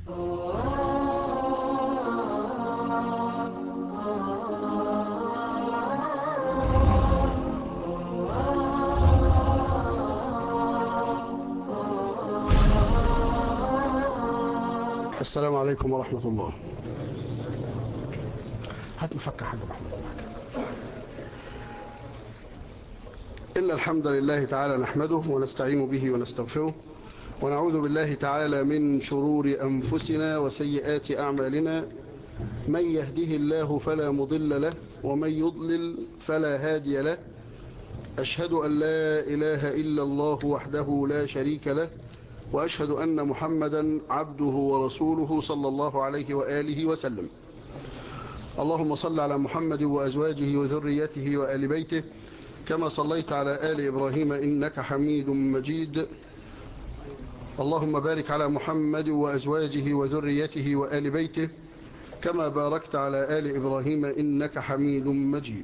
السلام عليكم ورحمة الله هات مفكر حاجة محمد إن الحمد لله تعالى نحمده ونستعين به ونستغفره ونعوذ بالله تعالى من شرور أنفسنا وسيئات أعمالنا من يهده الله فلا مضل له ومن يضلل فلا هادي له أشهد أن لا إله إلا الله وحده لا شريك له وأشهد أن محمدا عبده ورسوله صلى الله عليه وآله وسلم اللهم صل على محمد وأزواجه وذريته وآل بيته كما صليت على آل إبراهيم إنك حميد مجيد اللهم بارك على محمد وأزواجه وذريته وآل بيته كما باركت على آل إبراهيم إنك حميد مجيد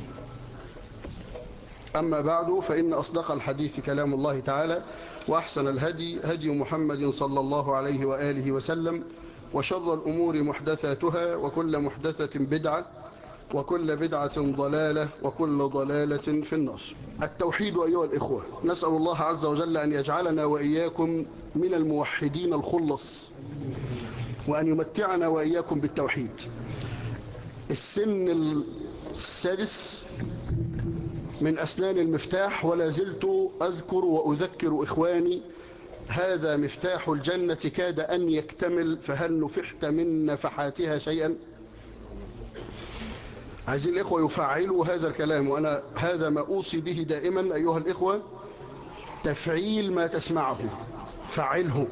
أما بعد فإن أصدق الحديث كلام الله تعالى وأحسن الهدي هدي محمد صلى الله عليه وآله وسلم وشر الأمور محدثاتها وكل محدثة بدعة وكل بدعة ضلالة وكل ضلالة في النار التوحيد أيها الإخوة نسأل الله عز وجل أن يجعلنا وإياكم من الموحدين الخلص وأن يمتعنا وإياكم بالتوحيد السن السادس من أسنان المفتاح ولا زلت أذكر وأذكر إخواني هذا مفتاح الجنة كاد أن يكتمل فهل نفحت من نفحاتها شيئا عايزين الإخوة يفعلوا هذا الكلام وأنا هذا ما أوصي به دائما أيها الإخوة تفعيل ما تسمعه فعله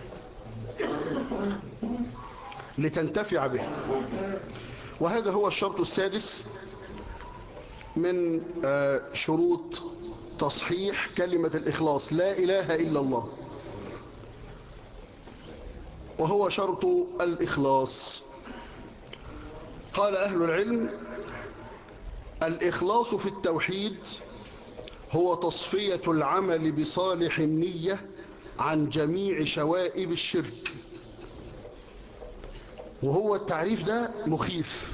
لتنتفع به وهذا هو الشرط السادس من شروط تصحيح كلمة الإخلاص لا إله إلا الله وهو شرط الإخلاص قال أهل العلم الإخلاص في التوحيد هو تصفية العمل بصالح النية عن جميع شوائب الشرك وهو التعريف ده مخيف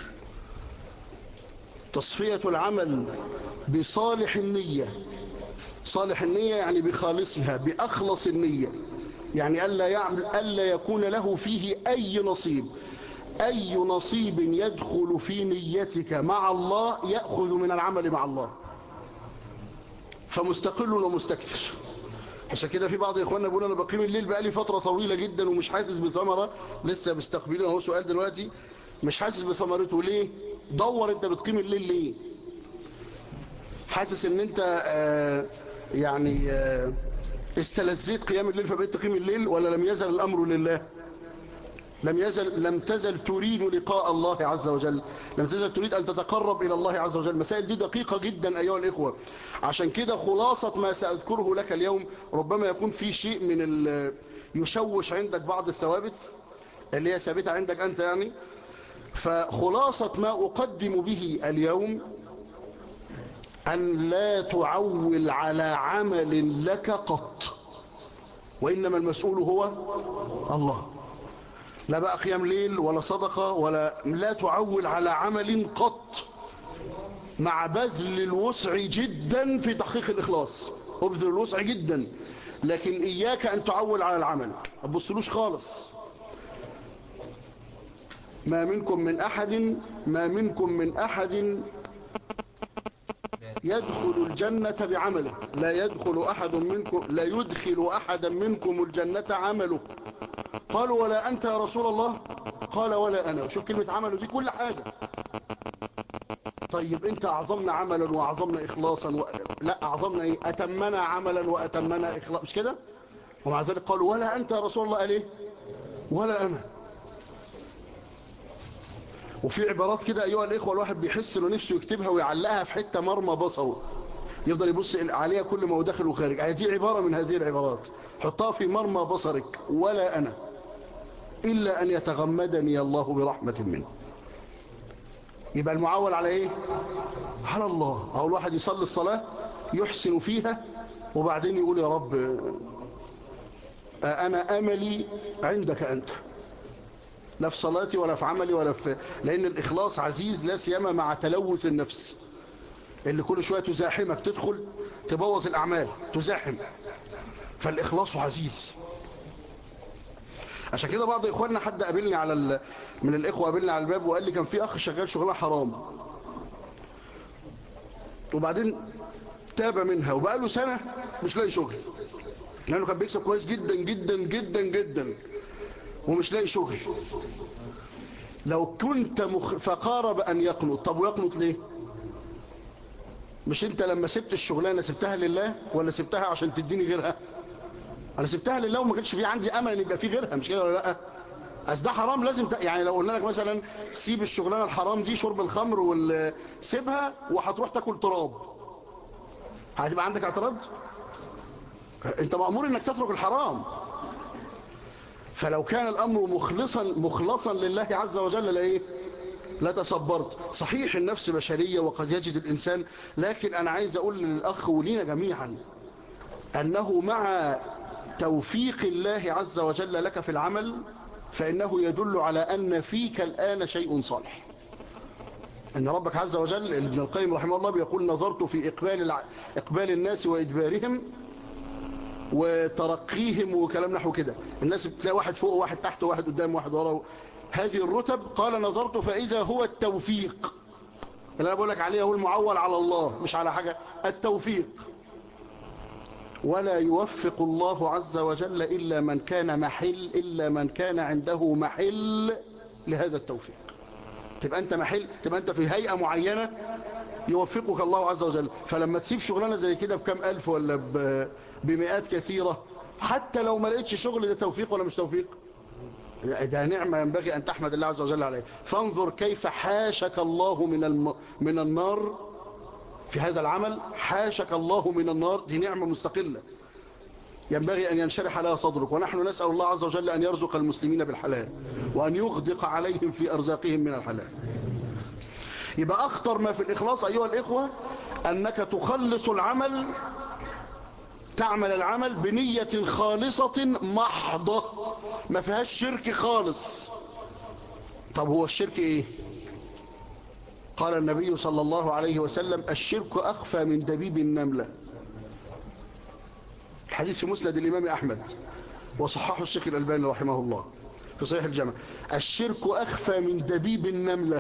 تصفية العمل بصالح النية صالح النية يعني بخالصها بأخلص النية يعني ألا, يعمل ألا يكون له فيه أي نصيب أي نصيب يدخل في نيتك مع الله يأخذ من العمل مع الله فمستقل ومستكثر عشان كده في بعض إخواننا بيقولوا أنا بقيم الليل بقالي فترة طويلة جدا ومش حاسس بثمرة لسه مستقبلين اهو سؤال دلوقتي مش حاسس بثمرته ليه دور انت بتقيم الليل ليه حاسس ان انت آه يعني آه استلذيت قيام الليل فبقيت تقيم الليل ولا لم يزل الامر لله لم يزل لم تزل تريد لقاء الله عز وجل لم تزل تريد أن تتقرب إلى الله عز وجل مسائل دي دقيقة جدا أيها الإخوة عشان كده خلاصة ما سأذكره لك اليوم ربما يكون في شيء من يشوش عندك بعض الثوابت اللي هي ثابتة عندك أنت يعني فخلاصة ما أقدم به اليوم أن لا تعول على عمل لك قط وإنما المسؤول هو الله لا بقى قيام ليل ولا صدقة ولا لا تعول على عمل قط مع بذل الوسع جدا في تحقيق الإخلاص أبذل الوسع جدا لكن إياك أن تعول على العمل ما تبصلوش خالص ما منكم من أحد ما منكم من أحد يدخل الجنة بعمله لا يدخل أحد منكم لا يدخل أحدا منكم الجنة عمله قالوا ولا أنت يا رسول الله قال ولا أنا شوف كلمة عمله دي كل حاجة طيب انت أعظمنا عملا وأعظمنا إخلاصا و... لا أعظمنا إيه أتمنا عملا وأتمنا إخلاصا مش كده ومع ذلك قالوا ولا أنت يا رسول الله قال إيه ولا أنا وفي عبارات كده أيها الإخوة الواحد بيحس إنه نفسه يكتبها ويعلقها في حتة مرمى بصره يفضل يبص عليها كل ما هو داخل وخارج هذه عبارة من هذه العبارات حطها في مرمى بصرك ولا أنا إلا أن يتغمدني الله برحمة منه يبقى المعول على إيه على الله أو الواحد يصلي الصلاة يحسن فيها وبعدين يقول يا رب أنا أملي عندك أنت لا في صلاتي ولا في عملي ولا في لأن الإخلاص عزيز لا سيما مع تلوث النفس اللي كل شوية تزاحمك تدخل تبوظ الأعمال تزاحم فالإخلاص عزيز عشان كده بعض إخواننا حد قابلني على ال... من الإخوة قابلني على الباب وقال لي كان في أخ شغال شغلانه حرام وبعدين تاب منها وبقى له سنة مش لاقي شغل لأنه كان بيكسب كويس جدا جدا جدا جدا ومش لاقي شغل لو كنت مخ... فقارب أن يقنط طب ويقنط ليه مش انت لما سبت الشغلانة سبتها لله ولا سبتها عشان تديني غيرها انا سبتها لله وما كانش في عندي امل ان يبقى في غيرها مش كده ولا لا بس ده حرام لازم ت... يعني لو قلنا لك مثلا سيب الشغلانه الحرام دي شرب الخمر وسيبها وهتروح تاكل تراب هتبقى عندك اعتراض انت مأمور انك تترك الحرام فلو كان الامر مخلصا مخلصا لله عز وجل لايه لا تصبرت صحيح النفس بشرية وقد يجد الإنسان لكن أنا عايز أقول للأخ ولينا جميعا أنه مع توفيق الله عز وجل لك في العمل فإنه يدل على أن فيك الآن شيء صالح أن ربك عز وجل ابن القيم رحمه الله بيقول نظرت في إقبال, الع... إقبال الناس وإدبارهم وترقيهم وكلام نحو كده الناس بتلاقي واحد فوق وواحد تحت وواحد قدام وواحد ورا هذه الرتب قال نظرت فإذا هو التوفيق اللي أنا بقول لك عليه هو المعول على الله مش على حاجة التوفيق ولا يوفق الله عز وجل إلا من كان محل إلا من كان عنده محل لهذا التوفيق تبقى أنت محل تبقى أنت في هيئة معينة يوفقك الله عز وجل فلما تسيب شغلانة زي كده بكم ألف ولا بمئات كثيرة حتى لو ما لقيتش شغل ده توفيق ولا مش توفيق ده نعمة ينبغي أن تحمد الله عز وجل عليه فانظر كيف حاشك الله من, الم... من النار في هذا العمل حاشك الله من النار دي نعمة مستقلة ينبغي أن ينشرح لها صدرك ونحن نسأل الله عز وجل أن يرزق المسلمين بالحلال وأن يغدق عليهم في أرزاقهم من الحلال يبقى أخطر ما في الإخلاص أيها الإخوة أنك تخلص العمل تعمل العمل بنية خالصة محضة ما فيهاش شرك خالص طب هو الشرك ايه قال النبي صلى الله عليه وسلم الشرك أخفى من دبيب النملة الحديث في مسند الإمام أحمد وصححه الشيخ الألباني رحمه الله في صحيح الجامع الشرك أخفى من دبيب النملة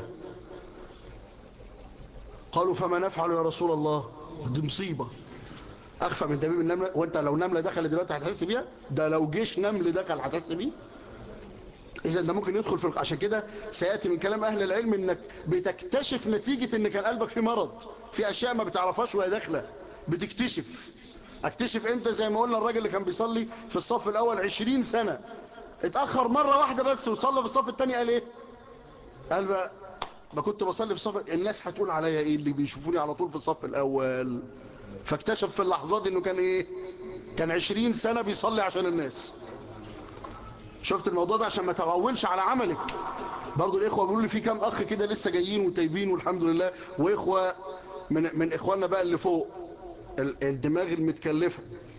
قالوا فما نفعل يا رسول الله دي مصيبة أخفى من دبيب النملة وانت لو نملة دخل دلوقتي هتحس بيها ده لو جيش نمل دخل هتحس بيه إذا ده ممكن يدخل في عشان كده سيأتي من كلام أهل العلم إنك بتكتشف نتيجة إن كان قلبك في مرض في أشياء ما بتعرفهاش وهي داخلة بتكتشف اكتشف امتى زي ما قلنا الراجل اللي كان بيصلي في الصف الأول عشرين سنة اتأخر مرة واحدة بس وصلى في الصف الثاني قال ايه قال بقى ما كنت بصلي في الصف الناس هتقول عليا ايه اللي بيشوفوني على طول في الصف الأول فاكتشف في اللحظات دي انه كان ايه كان عشرين سنة بيصلي عشان الناس شفت الموضوع ده عشان ما تغولش على عملك برضو الإخوة بيقولوا لي في كام أخ كده لسه جايين وتايبين والحمد لله وإخوة من, من إخواننا بقى اللي فوق الدماغ المتكلفة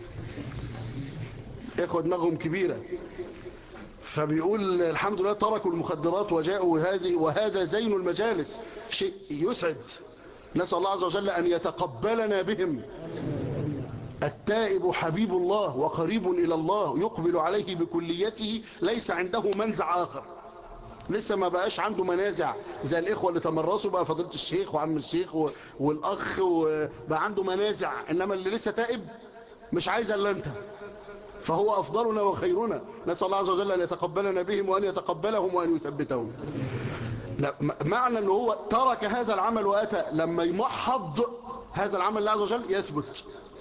إخوة دماغهم كبيرة فبيقول الحمد لله تركوا المخدرات وجاءوا هذه وهذا زين المجالس شيء يسعد نسأل الله عز وجل أن يتقبلنا بهم التائب حبيب الله وقريب إلى الله يقبل عليه بكليته ليس عنده منزع آخر لسه ما بقاش عنده منازع زي الإخوة اللي تمرسوا بقى فضيلة الشيخ وعم الشيخ والأخ وبقى عنده منازع إنما اللي لسه تائب مش عايز إلا أنت فهو أفضلنا وخيرنا نسأل الله عز وجل أن يتقبلنا بهم وأن يتقبلهم وأن يثبتهم لا معنى أنه هو ترك هذا العمل وأتى لما يمحض هذا العمل الله عز وجل يثبت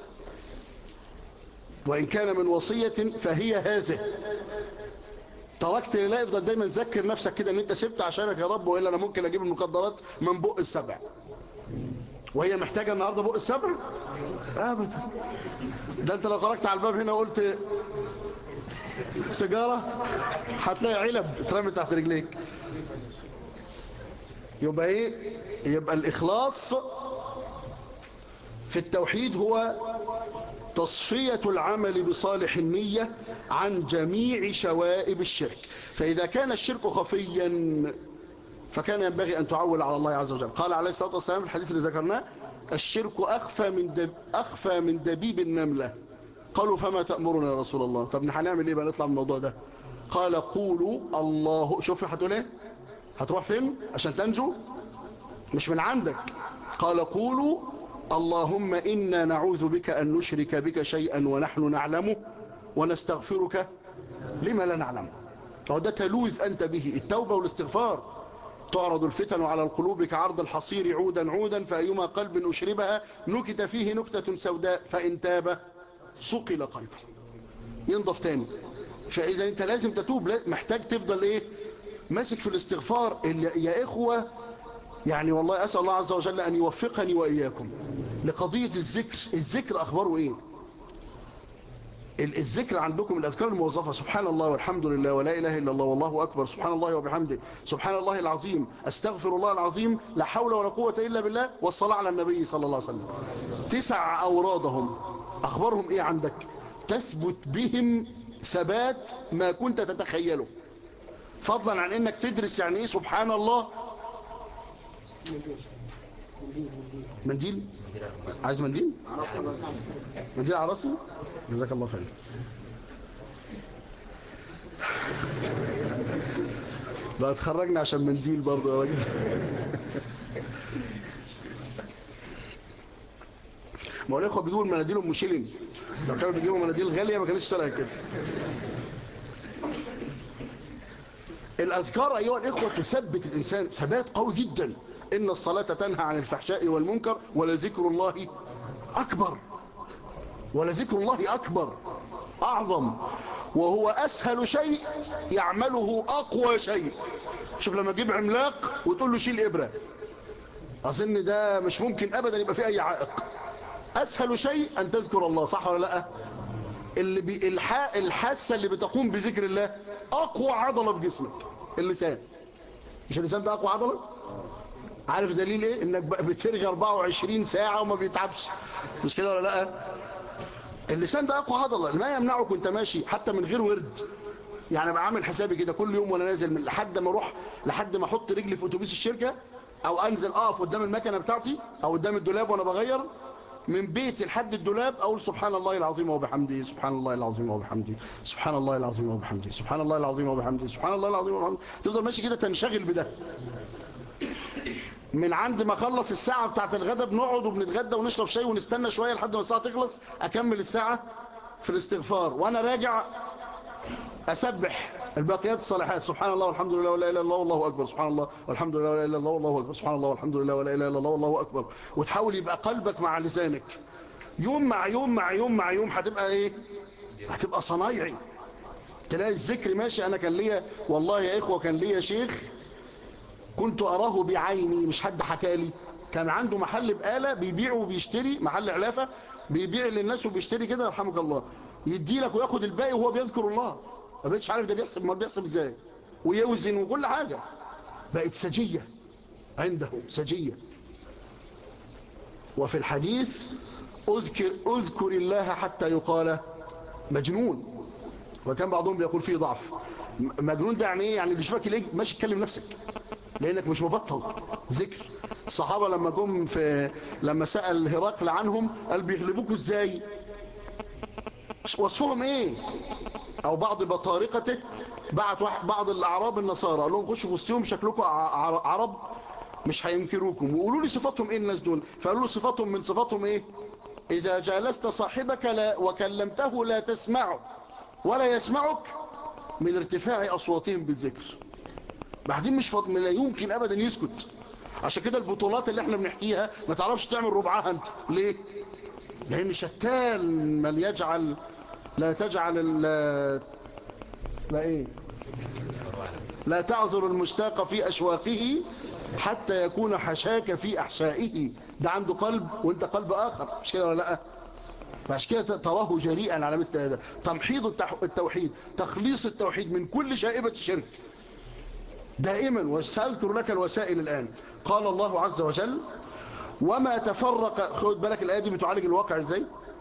وإن كان من وصية فهي هذه تركت لله افضل دايما ذكر نفسك كده ان انت سبت عشانك يا رب وإلا انا ممكن اجيب المقدرات من بق السبع وهي محتاجة النهاردة بق السبع ابدا ده انت لو خرجت على الباب هنا وقلت سيجارة هتلاقي علب اترمت تحت رجليك يبقى ايه يبقى الاخلاص في التوحيد هو تصفية العمل بصالح النية عن جميع شوائب الشرك فإذا كان الشرك خفيا فكان ينبغي أن تعول على الله عز وجل قال عليه الصلاة والسلام في الحديث اللي ذكرناه الشرك أخفى من, دب أخفى من دبيب النملة قالوا فما تأمرنا يا رسول الله طب هنعمل ايه بقى نطلع من الموضوع ده قال قولوا الله شوف هتقول ايه هتروح فين عشان تنجو مش من عندك قال قولوا اللهم إنا نعوذ بك أن نشرك بك شيئا ونحن نعلمه ونستغفرك لما لا نعلمه وده تلوذ أنت به التوبة والاستغفار تعرض الفتن على القلوب كعرض الحصير عودا عودا فأيما قلب أشربها نكت فيه نكتة سوداء فإن تاب صقل قلبه ينضف تاني فإذا أنت لازم تتوب محتاج تفضل إيه ماسك في الاستغفار يا إخوة يعني والله أسأل الله عز وجل أن يوفقني وإياكم لقضية الذكر الذكر أخباره إيه الذكر عندكم الأذكار الموظفة سبحان الله والحمد لله ولا إله إلا الله والله أكبر سبحان الله وبحمده سبحان الله العظيم أستغفر الله العظيم لا حول ولا قوة إلا بالله والصلاة على النبي صلى الله عليه وسلم تسع أورادهم أخبارهم إيه عندك تثبت بهم ثبات ما كنت تتخيله فضلا عن إنك تدرس يعني إيه سبحان الله منديل عايز منديل منديل على راسي جزاك الله خير بقى اتخرجنا عشان منديل برضه يا راجل ما هو الاخوه بيجيبوا المناديل ام شيلين لو كانوا بيجيبوا مناديل غاليه ما كانتش سرقه كده الاذكار ايها الاخوه تثبت الانسان ثبات قوي جدا ان الصلاه تنهى عن الفحشاء والمنكر ولذكر الله اكبر ولذكر الله أكبر أعظم وهو أسهل شيء يعمله أقوى شيء شوف لما تجيب عملاق وتقول له شيل إبرة أظن ده مش ممكن أبدا يبقى فيه أي عائق أسهل شيء أن تذكر الله صح ولا لا اللي بي الح... الحاسة اللي بتقوم بذكر الله أقوى عضلة في جسمك اللسان مش اللسان ده أقوى عضلة عارف دليل ايه انك بترجع 24 ساعة وما بيتعبش مش كده ولا لا اللسان ده اقوى عضله ما يمنعك وانت ماشي حتى من غير ورد يعني بعمل حسابي كده كل يوم وانا نازل من لحد ما اروح لحد ما احط رجلي في اتوبيس الشركه او انزل اقف قدام المكنه بتاعتي او قدام الدولاب وانا بغير من بيتي لحد الدولاب اقول سبحان الله العظيم وبحمده سبحان الله العظيم وبحمده سبحان الله العظيم وبحمده سبحان الله العظيم وبحمده سبحان الله العظيم وبحمده تفضل ماشي كده تنشغل بده من عند ما اخلص الساعة بتاعت الغدا بنقعد وبنتغدى ونشرب شاي ونستنى شوية لحد ما الساعة تخلص أكمل الساعة في الاستغفار وأنا راجع أسبح الباقيات الصالحات سبحان الله والحمد لله ولا إله إلا الله والله أكبر سبحان الله والحمد لله ولا إله إلا الله والله أكبر سبحان الله والحمد لله ولا إله إلا الله والله أكبر وتحاول يبقى قلبك مع لسانك يوم مع يوم مع يوم مع يوم هتبقى إيه هتبقى صنايعي تلاقي الذكر ماشي أنا كان ليا والله يا إخوة كان ليا شيخ كنت أراه بعيني مش حد حكالي كان عنده محل بقالة بيبيع وبيشتري محل علافة بيبيع للناس وبيشتري كده يرحمك الله يدي لك وياخد الباقي وهو بيذكر الله ما بقتش عارف ده بيحسب ما بيحسب ازاي ويوزن وكل حاجة بقت سجية عنده سجية وفي الحديث اذكر, اذكر الله حتى يقال مجنون وكان بعضهم بيقول فيه ضعف مجنون ده يعني ايه يعني اللي يشوفك ليه ماشي تكلم نفسك لانك مش مبطل ذكر الصحابة لما جم في لما سأل هرقل عنهم قال بيغلبوكوا ازاي وصفهم ايه او بعض بطارقته بعت بعض الاعراب النصارى قال لهم خشوا في وسطهم شكلكم عرب مش هينكروكم وقولوا لي صفاتهم ايه الناس دول فقالوا له صفاتهم من صفاتهم ايه اذا جالست صاحبك لا وكلمته لا تسمعه ولا يسمعك من ارتفاع اصواتهم بالذكر بعدين مش فاضي لا يمكن ابدا يسكت عشان كده البطولات اللي احنا بنحكيها ما تعرفش تعمل ربعها انت ليه لان شتان من يجعل لا تجعل لا ايه لا تعذر المشتاق في اشواقه حتى يكون حشاك في احشائه ده عنده قلب وانت قلب اخر مش كده ولا لا فعشان كده تراه جريئا على مثل هذا تمحيض التوحيد تخليص التوحيد من كل شائبة الشرك دائما وسأذكر لك الوسائل الآن قال الله عز وجل وما تفرق خد بالك الآية دي بتعالج الواقع ازاي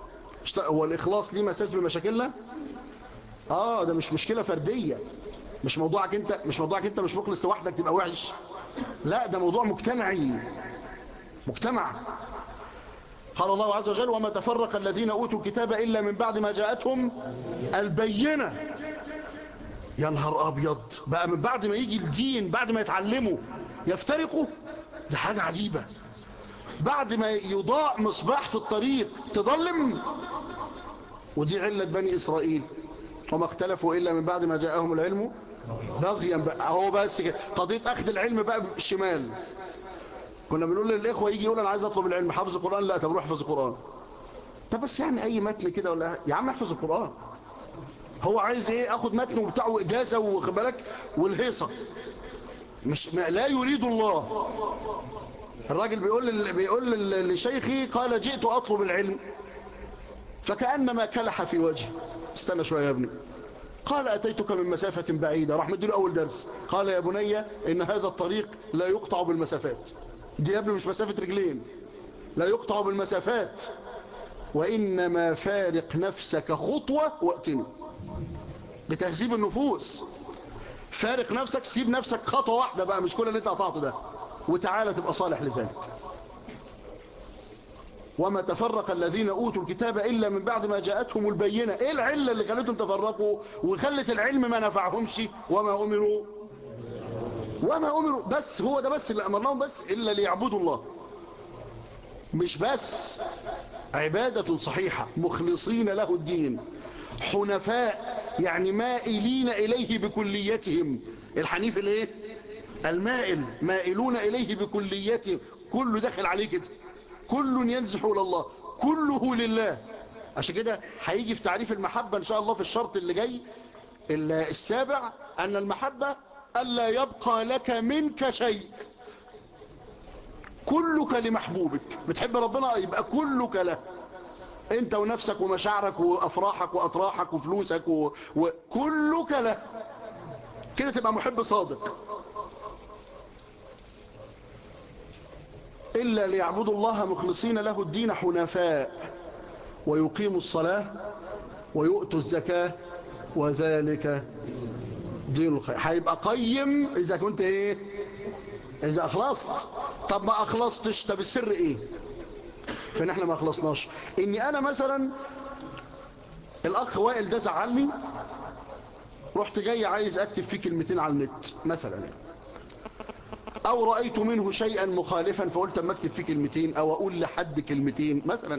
هو الإخلاص ليه مساس بمشاكلنا آه ده مش مشكلة فردية مش موضوعك انت مش موضوعك انت مش مخلص لوحدك تبقى وحش لا ده موضوع مجتمعي مجتمع قال الله عز وجل وما تفرق الذين أوتوا الكتاب إلا من بعد ما جاءتهم البينة يا نهار أبيض بقى من بعد ما يجي الدين بعد ما يتعلموا يفترقوا ده حاجة عجيبة بعد ما يضاء مصباح في الطريق تظلم ودي علة بني إسرائيل وما اختلفوا إلا من بعد ما جاءهم العلم بغيا بقى هو بس كده قضية أخذ العلم بقى بالشمال كنا بنقول للإخوة يجي يقول أنا عايز أطلب العلم حافظ القرآن لا طب روح احفظ القرآن طب بس يعني أي متن كده ولا يا عم احفظ القرآن هو عايز ايه اخد متن وبتاعه اجازه واخد بالك والهيصه مش ما لا يريد الله الراجل بيقول بيقول لشيخي قال جئت اطلب العلم فكانما كلح في وجهي استنى شويه يا ابني قال أتيتك من مسافة بعيدة راح مديله أول درس قال يا بني إن هذا الطريق لا يقطع بالمسافات دي يا ابني مش مسافة رجلين لا يقطع بالمسافات وإنما فارق نفسك خطوة وقتني بتهذيب النفوس فارق نفسك سيب نفسك خطوة واحدة بقى مش كل اللي انت قطعته ده وتعالى تبقى صالح لذلك وما تفرق الذين أوتوا الكتاب إلا من بعد ما جاءتهم البينة إيه العلة اللي خلتهم تفرقوا وخلت العلم ما نفعهمش وما أمروا وما أمروا بس هو ده بس اللي أمرناهم بس إلا ليعبدوا الله مش بس عبادة صحيحة مخلصين له الدين حنفاء يعني مائلين إليه بكليتهم الحنيف الايه المائل مائلون إليه بكليتهم كله داخل عليه كده كل ينزح إلى الله كله لله عشان كده هيجي في تعريف المحبة إن شاء الله في الشرط اللي جاي السابع أن المحبة ألا يبقى لك منك شيء كلك لمحبوبك بتحب ربنا يبقى كلك له انت ونفسك ومشاعرك وافراحك واطراحك وفلوسك و... وكلك له كده تبقى محب صادق إلا ليعبدوا الله مخلصين له الدين حنفاء ويقيموا الصلاة ويؤتوا الزكاة وذلك دين الخير هيبقى قيم إذا كنت إيه إذا أخلصت طب ما أخلصتش طب السر إيه فإن إحنا ما أخلصناش إني أنا مثلا الأخ وائل ده زعلني رحت جاي عايز أكتب فيه كلمتين على النت مثلا أو رأيت منه شيئا مخالفا فقلت أما أكتب فيه كلمتين أو أقول لحد كلمتين مثلا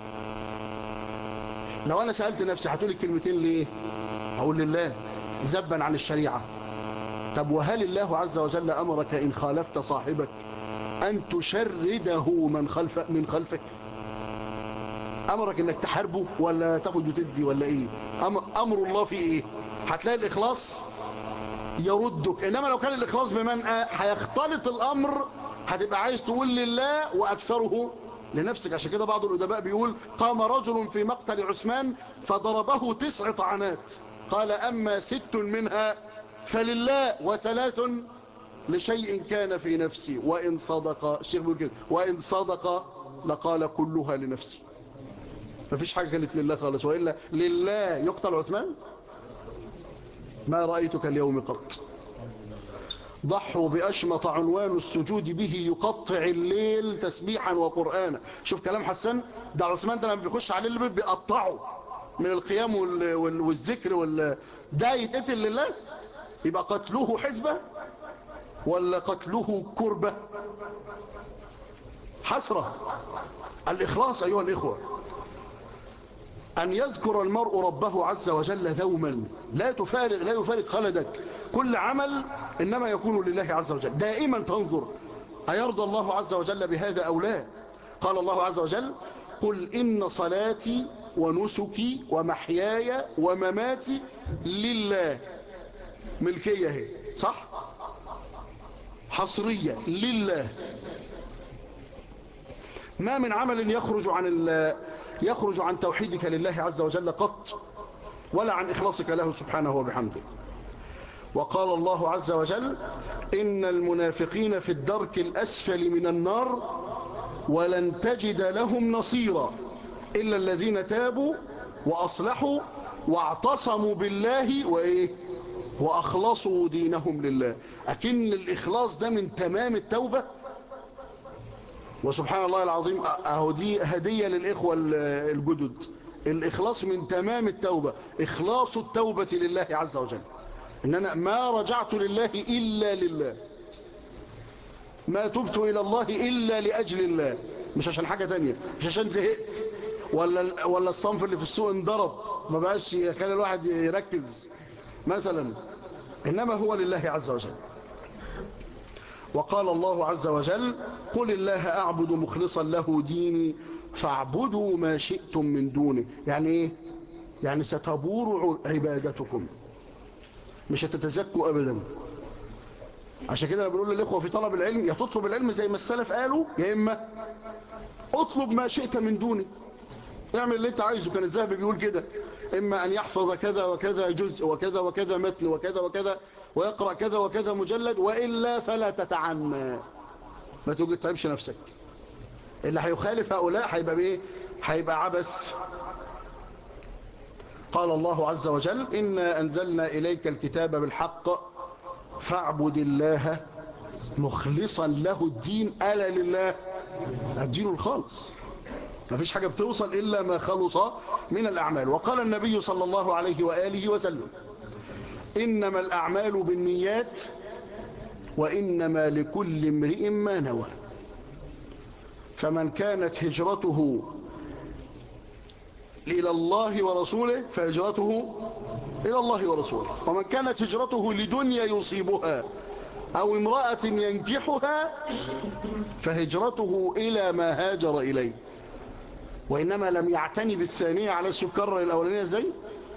لو أنا سألت نفسي هتقول الكلمتين ليه أقول لله ذبا عن الشريعة طب وهل الله عز وجل أمرك إن خالفت صاحبك أن تشرده من, خلف من خلفك أمرك إنك تحاربه ولا تاخد وتدي ولا إيه أمر الله في إيه هتلاقي الإخلاص يردك إنما لو كان الإخلاص بمنأى هيختلط الأمر هتبقى عايز تقول لله وأكثره لنفسك عشان كده بعض الأدباء بيقول قام رجل في مقتل عثمان فضربه تسع طعنات قال أما ست منها فلله وثلاث لشيء كان في نفسي وإن صدق الشيخ بيقول كده وإن صدق لقال كلها لنفسي مفيش حاجة كانت لله خالص وإلا لله يقتل عثمان ما رأيتك اليوم قط ضحوا بأشمط عنوان السجود به يقطع الليل تسبيحا وقرآنا شوف كلام حسن ده عثمان ده لما بيخش عليه الليل بيقطعه من القيام والذكر وال... ده يتقتل لله يبقى قتله حزبة ولا قتله كربة حسرة الإخلاص أيها الإخوة أن يذكر المرء ربه عز وجل دوما لا تفارق لا يفارق خلدك كل عمل إنما يكون لله عز وجل دائما تنظر أيرضى الله عز وجل بهذا أو لا قال الله عز وجل قل إن صلاتي ونسكي ومحياي ومماتي لله ملكية هي صح حصرية لله ما من عمل يخرج عن يخرج عن توحيدك لله عز وجل قط ولا عن إخلاصك له سبحانه وبحمده وقال الله عز وجل إن المنافقين في الدرك الأسفل من النار ولن تجد لهم نصيرا إلا الذين تابوا وأصلحوا واعتصموا بالله وإيه وأخلصوا دينهم لله أكن الإخلاص ده من تمام التوبة وسبحان الله العظيم أهو دي هدية للإخوة الجدد الإخلاص من تمام التوبة إخلاص التوبة لله عز وجل إن أنا ما رجعت لله إلا لله ما تبت إلى الله إلا لأجل الله مش عشان حاجة تانية مش عشان زهقت ولا ولا الصنف اللي في السوق انضرب ما بقاش يخلي الواحد يركز مثلا إنما هو لله عز وجل وقال الله عز وجل قل الله أعبد مخلصا له ديني فاعبدوا ما شئتم من دونه يعني إيه؟ يعني ستبور عبادتكم مش هتتزكوا أبدا عشان كده بنقول للإخوة في طلب العلم يا تطلب العلم زي ما السلف قالوا يا إما اطلب ما شئت من دونه اعمل اللي انت عايزه كان الذهبي بيقول كده إما أن يحفظ كذا وكذا جزء وكذا وكذا متن وكذا وكذا ويقرأ كذا وكذا مجلد وإلا فلا تتعنى ما توجد تعبش نفسك اللي هيخالف هؤلاء هيبقى بايه هيبقى عبث قال الله عز وجل إنا أنزلنا إليك الكتاب بالحق فاعبد الله مخلصا له الدين ألا لله الدين الخالص ما فيش حاجة بتوصل إلا ما خلص من الأعمال وقال النبي صلى الله عليه وآله وسلم إنما الأعمال بالنيات وإنما لكل امرئ ما نوى فمن كانت هجرته إلى الله ورسوله فهجرته إلى الله ورسوله ومن كانت هجرته لدنيا يصيبها أو امرأة ينكحها فهجرته إلى ما هاجر إليه وإنما لم يعتني بالثانية على السكر الأولانية ازاي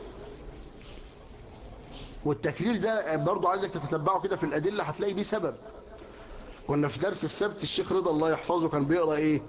والتكرير ده برضو عايزك تتتبعه كده في الأدلة هتلاقي بيه سبب كنا في درس السبت الشيخ رضا الله يحفظه كان بيقرأ ايه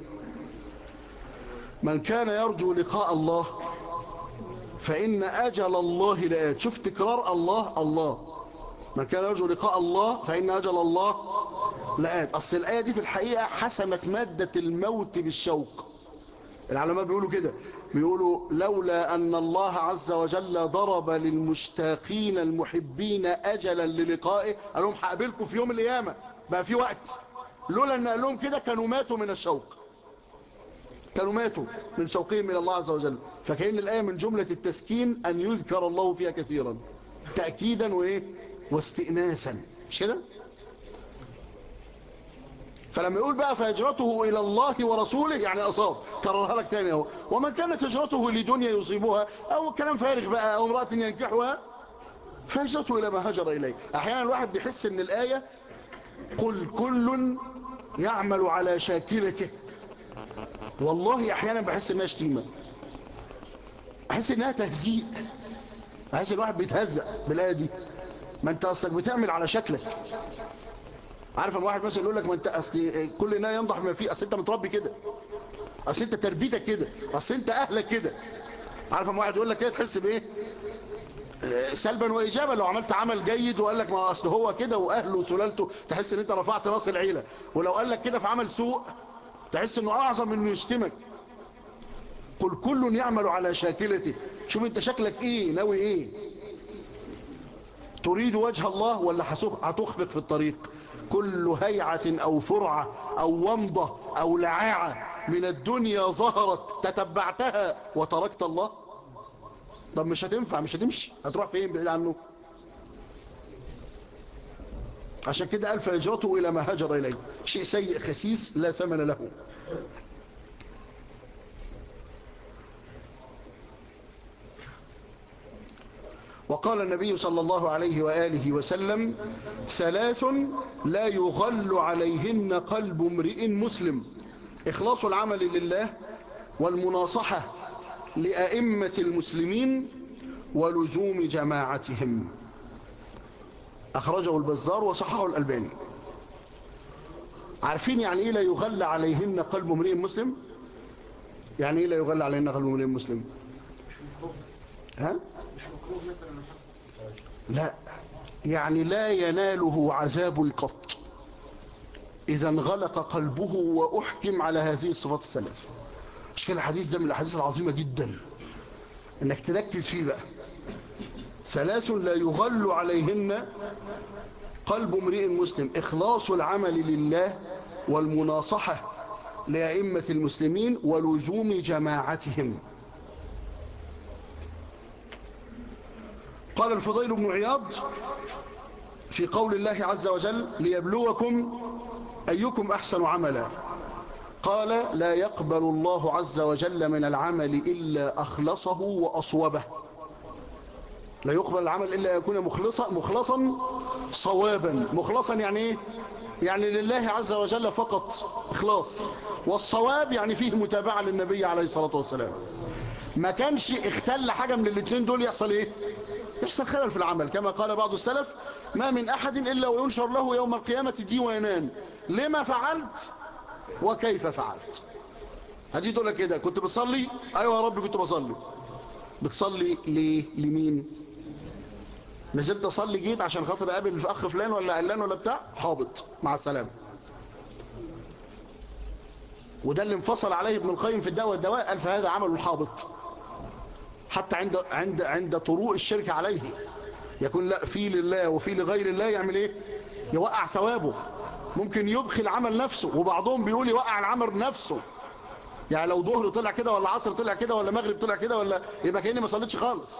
من كان يرجو لقاء الله فإن أجل الله لآت شوف تكرار الله الله من كان يرجو لقاء الله فإن أجل الله لآت أصل الآية دي في الحقيقة حسمت مادة الموت بالشوق العلماء بيقولوا كده بيقولوا لولا أن الله عز وجل ضرب للمشتاقين المحبين أجلا للقائه قال لهم هقابلكم في يوم القيامة بقى في وقت لولا أن قال لهم كده كانوا ماتوا من الشوق كانوا ماتوا من شوقهم إلى الله عز وجل فكأن الآية من جملة التسكين أن يذكر الله فيها كثيرا تأكيدا وإيه واستئناسا مش كده فلما يقول بقى فهجرته إلى الله ورسوله يعني أصاب كررها لك تاني اهو ومن كانت هجرته لدنيا يصيبها أو كلام فارغ بقى أو امرأة ينكحها فهجرته إلى ما هجر إليه أحيانا الواحد بيحس أن الآية قل كل يعمل على شاكلته والله أحيانا بحس أنها شتيمة أحس أنها تهزيء أحس الواحد بيتهزأ بالآية دي ما أنت أصلك بتعمل على شكلك عارف اما واحد مثلا يقول لك ما انت اصل كل نا ينضح ما فيه اصل انت متربي كده اصل انت تربيتك كده اصل انت اهلك كده عارف اما واحد يقول لك ايه تحس بايه سلبا وايجابا لو عملت عمل جيد وقال لك ما اصل هو كده واهله وسلالته تحس ان انت رفعت راس العيله ولو قال لك كده في عمل سوء تحس انه اعظم انه يشتمك قل كل يعمل على شاكلته شوف انت شكلك ايه ناوي ايه تريد وجه الله ولا هتخفق في الطريق كل هيعة أو فرعة أو ومضة أو لعاعة من الدنيا ظهرت تتبعتها وتركت الله طب مش هتنفع مش هتمشي هتروح فين بعيد عنه عشان كده ألف هجرته إلى ما هجر إليه شيء سيء خسيس لا ثمن له وقال النبي صلى الله عليه وآله وسلم ثلاث لا يغل عليهن قلب امرئ مسلم إخلاص العمل لله والمناصحة لأئمة المسلمين ولزوم جماعتهم أخرجه البزار وصححه الألباني عارفين يعني إيه لا يغل عليهن قلب امرئ مسلم يعني إيه لا يغل عليهن قلب امرئ مسلم ها مش مكروه مثلا لا يعني لا يناله عذاب قط إذا انغلق قلبه وأحكم على هذه الصفات الثلاثة مش كده الحديث ده من الأحاديث العظيمة جدا انك تركز فيه بقى ثلاث لا يغل عليهن قلب امرئ مسلم إخلاص العمل لله والمناصحة لأئمة المسلمين ولزوم جماعتهم قال الفضيل بن عياض في قول الله عز وجل ليبلوكم أيكم أحسن عملا قال لا يقبل الله عز وجل من العمل إلا أخلصه وأصوبه لا يقبل العمل إلا يكون مخلصا, مخلصا صوابا مخلصا يعني إيه؟ يعني لله عز وجل فقط إخلاص والصواب يعني فيه متابعة للنبي عليه الصلاة والسلام ما كانش اختل حاجة من الاثنين دول يحصل إيه يحصل خلل في العمل كما قال بعض السلف ما من أحد إلا وينشر له يوم القيامة ديوانان لما فعلت وكيف فعلت هدي تقول لك كده كنت بتصلي أيوة يا رب كنت بصلي بتصلي ليه لمين نزلت اصلي جيت عشان خاطر اقابل اخ فلان ولا علان ولا بتاع حابط مع السلامه وده اللي انفصل عليه ابن القيم في الدواء والدواء قال فهذا عمل حابط حتى عند عند عند طروء الشرك عليه يكون لا في لله وفي لغير الله يعمل ايه يوقع ثوابه ممكن يبخي العمل نفسه وبعضهم بيقول يوقع العمل نفسه يعني لو ظهر طلع كده ولا عصر طلع كده ولا مغرب طلع كده ولا يبقى كأني ما صليتش خالص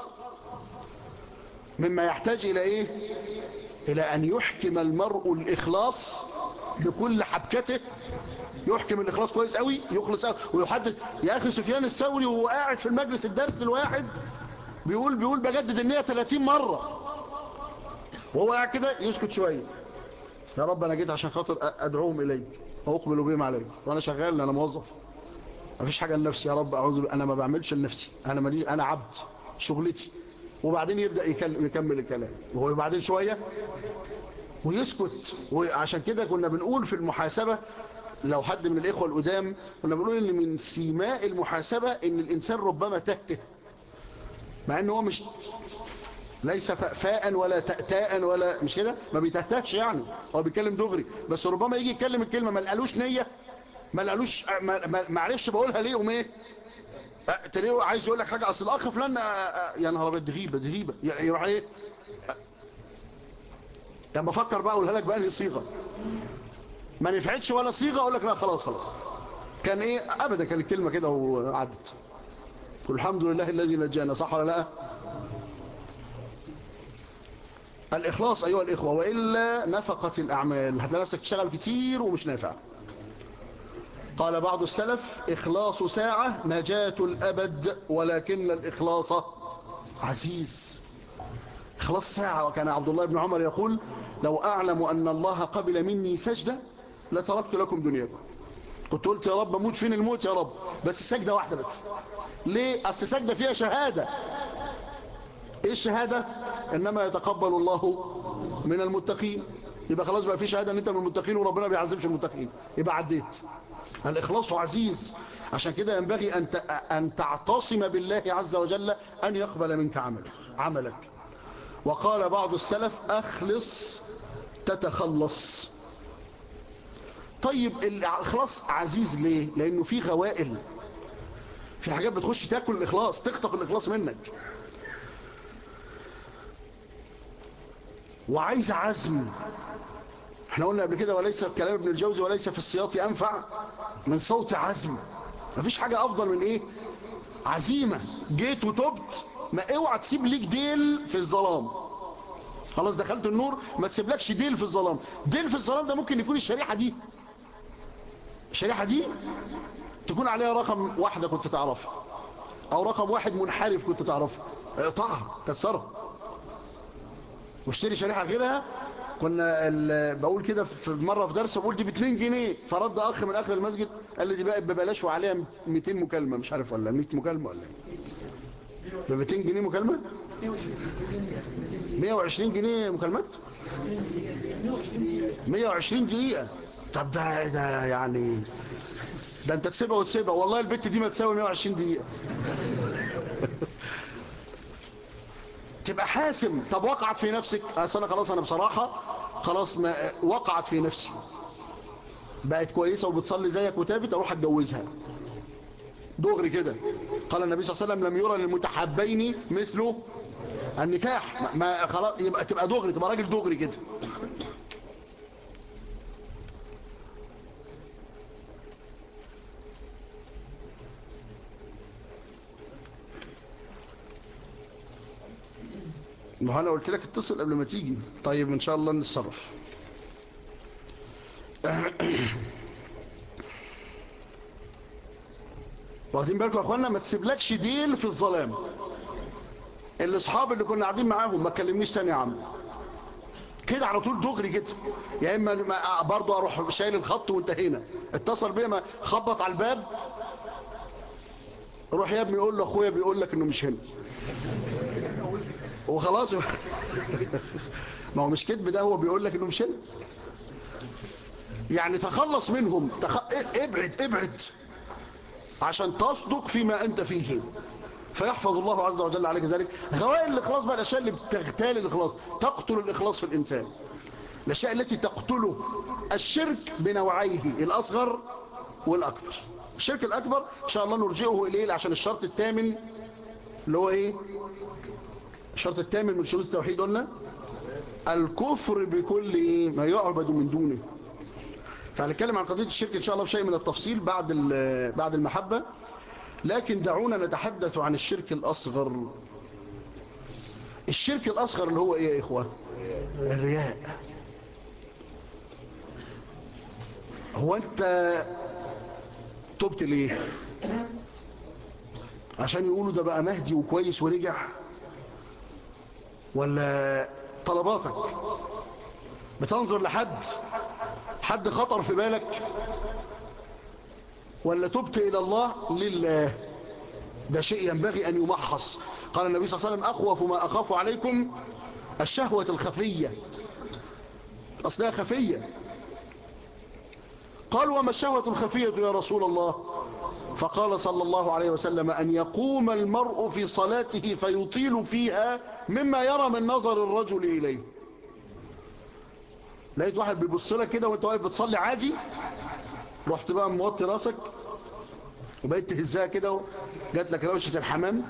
مما يحتاج إلى إيه إلى أن يحكم المرء الإخلاص بكل حبكته يحكم الإخلاص كويس قوي يخلص قوي ويحدد يا أخي سفيان الثوري وهو قاعد في المجلس الدرس الواحد بيقول بيقول بجدد النية 30 مرة وهو قاعد كده يسكت شوية يا رب أنا جيت عشان خاطر أدعوهم إليك وأقبل بهم عليك وأنا شغال أنا موظف مفيش حاجة لنفسي يا رب أعوذ أنا ما بعملش لنفسي أنا ملي أنا عبد شغلتي وبعدين يبدأ يكلم يكمل الكلام وهو بعدين شوية ويسكت وعشان كده كنا بنقول في المحاسبة لو حد من الإخوة القدام كنا بنقول إن من سيماء المحاسبة إن الإنسان ربما تهته مع إن هو مش ليس فاء ولا تأتاء ولا مش كده ما بيتهتهش يعني هو بيتكلم دغري بس ربما يجي يتكلم الكلمة ما لقالوش نية ما لقالوش ما, ما عرفش بقولها ليه وميه تلاقيه عايز يقول لك حاجة اصل الاخ فلان يا نهار ابيض دي غيبه دي غيبه يروح ايه لما افكر بقى اقولها لك بقى لي صيغه ما نفعتش ولا صيغه اقول لك لا خلاص خلاص كان ايه ابدا كان الكلمه كده وعدت الحمد لله الذي نجانا صح ولا لا الإخلاص أيها الإخوة وإلا نفقت الأعمال هتلاقي نفسك تشتغل كتير ومش نافع قال بعض السلف إخلاص ساعة نجاة الأبد ولكن الإخلاص عزيز إخلاص ساعة وكان عبد الله بن عمر يقول لو أعلم أن الله قبل مني سجدة لتركت لكم دنياكم كنت قلت يا رب موت فين الموت يا رب بس سجدة واحدة بس ليه أصل سجدة فيها شهادة إيه الشهادة إنما يتقبل الله من المتقين يبقى خلاص بقى في شهادة ان انت من المتقين وربنا بيعذبش المتقين يبقى عديت الإخلاص عزيز عشان كده ينبغي أن أن تعتصم بالله عز وجل أن يقبل منك عملك عملك وقال بعض السلف أخلص تتخلص طيب الإخلاص عزيز ليه لأنه في غوائل في حاجات بتخش تاكل الإخلاص تخطف الإخلاص منك وعايز عزم احنا قلنا قبل كده وليس كلام ابن الجوزي وليس في السياط أنفع من صوت عزم مفيش حاجة أفضل من إيه عزيمة جيت وتبت ما اوعى تسيب ليك ديل في الظلام خلاص دخلت النور ما تسيبلكش ديل في الظلام ديل في الظلام ده ممكن يكون الشريحة دي الشريحة دي تكون عليها رقم واحدة كنت تعرفها أو رقم واحد منحرف كنت تعرفها اقطعها كسرها واشتري شريحة غيرها كنا بقول كده في مرة في درس بقول دي ب 2 جنيه فرد أخ من آخر المسجد قال لي دي بقت ببلاش وعليها 200 مكالمة مش عارف ولا 100 مكالمة ولا ب 200 جنيه مكالمة 120 جنيه مكالمات 120 دقيقة طب ده ده يعني ده انت تسيبها وتسيبها والله البت دي ما تساوي 120 دقيقة تبقى حاسم طب وقعت في نفسك اصل انا خلاص انا بصراحة خلاص ما وقعت في نفسي بقت كويسة وبتصلي زيك وتابت اروح اتجوزها دغري كده قال النبي صلى الله عليه وسلم لم يرى للمتحبين مثله النكاح ما- ما خلاص يبقى تبقى دغري تبقى راجل دغري كده ما هو انا قلت لك اتصل قبل ما تيجي طيب ان شاء الله نتصرف واخدين بالكم يا اخوانا ما تسيبلكش ديل في الظلام الاصحاب اللي كنا قاعدين معاهم ما تكلمنيش تاني يا عم كده على طول دغري كده يا اما ما- برضه اروح شايل الخط وانتهينا اتصل بيا ما خبط على الباب روح يا ابني قول له اخويا بيقول لك انه مش هنا وخلاص ما هو مش كذب ده هو بيقول لك انه مش هنا يعني تخلص منهم تخ... ابعد ابعد عشان تصدق فيما انت فيه فيحفظ الله عز وجل عليك ذلك غوائل الاخلاص بقى الاشياء اللي بتغتال الاخلاص تقتل الاخلاص في الانسان الاشياء التي تقتله الشرك بنوعيه الاصغر والاكبر الشرك الاكبر ان شاء الله نرجئه اليه عشان الشرط الثامن اللي هو ايه الشرط الثامن من شروط التوحيد قلنا الكفر بكل ايه ما يعبد من دونه فهنتكلم عن قضيه الشرك ان شاء الله بشيء من التفصيل بعد ال- بعد المحبه لكن دعونا نتحدث عن الشرك الاصغر الشرك الاصغر اللي هو ايه يا اخوه الرياء هو انت تبت ليه عشان يقولوا ده بقى مهدي وكويس ورجع ولا طلباتك بتنظر لحد حد خطر في بالك ولا تبت إلى الله لله ده شيء ينبغي أن يمحص قال النبي صلى الله عليه وسلم أخوف ما أخاف عليكم الشهوة الخفية أصلها خفية قال وما الشهوة الخفية يا رسول الله فقال صلى الله عليه وسلم أن يقوم المرء في صلاته فيطيل فيها مما يرى من نظر الرجل إليه لقيت واحد بيبص لك كده وانت واقف بتصلي عادي رحت بقى موطي راسك وبقيت تهزها كده جات لك روشه الحمام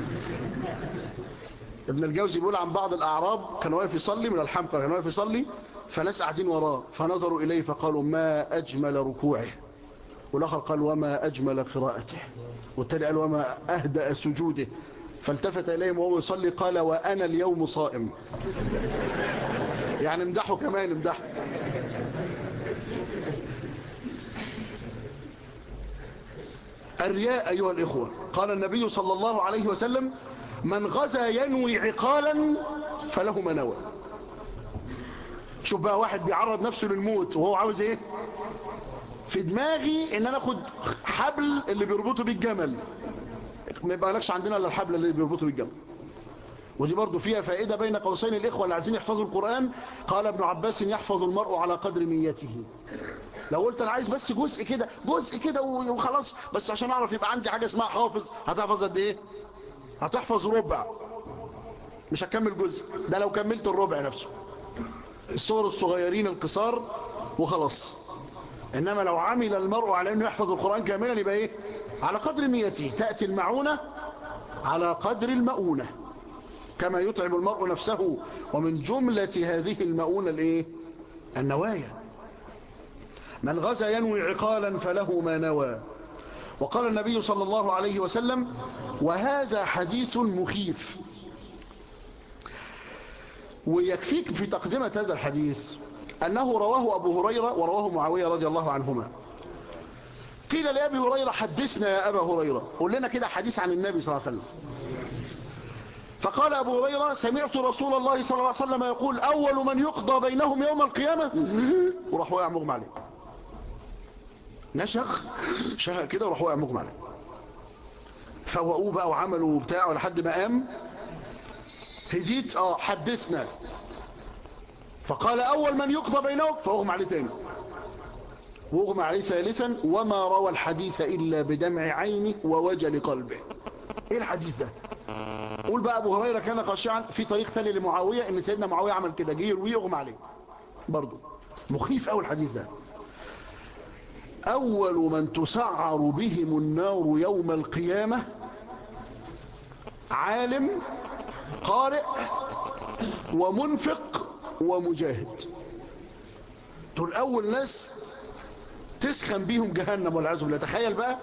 ابن الجوزي بيقول عن بعض الاعراب كان واقف يصلي من الحمقى كان واقف يصلي فناس قاعدين وراه فنظروا اليه فقالوا ما اجمل ركوعه والاخر قال وما اجمل قراءته والتاني قال وما اهدأ سجوده فالتفت اليهم وهو يصلي قال وانا اليوم صائم يعني امدحه كمان امدحه الرياء أيها الإخوة قال النبي صلى الله عليه وسلم من غزا ينوي عقالا فله ما نوى شوف بقى واحد بيعرض نفسه للموت وهو عاوز ايه في دماغي ان انا اخد حبل اللي بيربطه بالجمل ما يبقالكش عندنا الا الحبل اللي بيربطه بالجمل ودي برضو فيها فائدة بين قوسين الإخوة اللي عايزين يحفظوا القرآن قال ابن عباس يحفظ المرء على قدر نيته لو قلت أنا عايز بس جزء كده جزء كده وخلاص بس عشان أعرف يبقى عندي حاجة اسمها حافظ هتحفظ قد إيه هتحفظ ربع مش هتكمل جزء ده لو كملت الربع نفسه الصور الصغيرين القصار وخلاص إنما لو عمل المرء على أنه يحفظ القرآن كاملا يبقى إيه على قدر نيته تأتي المعونة على قدر المؤونة كما يطعم المرء نفسه ومن جملة هذه المؤونة الايه النوايا من غزا ينوي عقالا فله ما نوى وقال النبي صلى الله عليه وسلم وهذا حديث مخيف ويكفيك في تقدمة هذا الحديث أنه رواه أبو هريرة ورواه معاوية رضي الله عنهما قيل لأبي هريرة حدثنا يا أبا هريرة قل لنا كده حديث عن النبي صلى الله عليه وسلم فقال أبو هريرة سمعت رسول الله صلى الله عليه وسلم يقول أول من يقضى بينهم يوم القيامة وراح واقع مغمى عليه نشخ شهق كده وراح واقع مغمى عليه فوقوه بقى وعملوا بتاعه لحد ما قام هديت اه حدثنا فقال أول من يقضى بينهم فأغمى عليه تاني واغمى عليه ثالثا وما روى الحديث إلا بدمع عينه ووجل قلبه ايه الحديث ده قول بقى ابو هريره كان خاشعا في طريق ثاني لمعاويه ان سيدنا معاويه عمل كده جه يرويه يغمى عليه برضه مخيف قوي الحديث ده أول من تسعر بهم النار يوم القيامة عالم قارئ ومنفق ومجاهد دول أول ناس تسخن بيهم جهنم والعياذ بالله تخيل بقى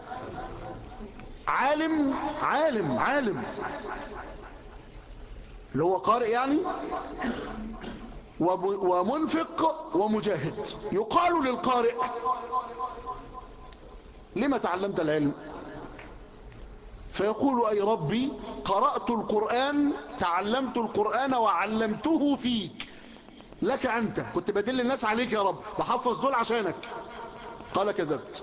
عالم عالم عالم اللي هو قارئ يعني ومنفق ومجاهد يقال للقارئ لما تعلمت العلم فيقول أي ربي قرأت القرآن تعلمت القرآن وعلمته فيك لك أنت كنت بدل الناس عليك يا رب بحفظ دول عشانك قال كذبت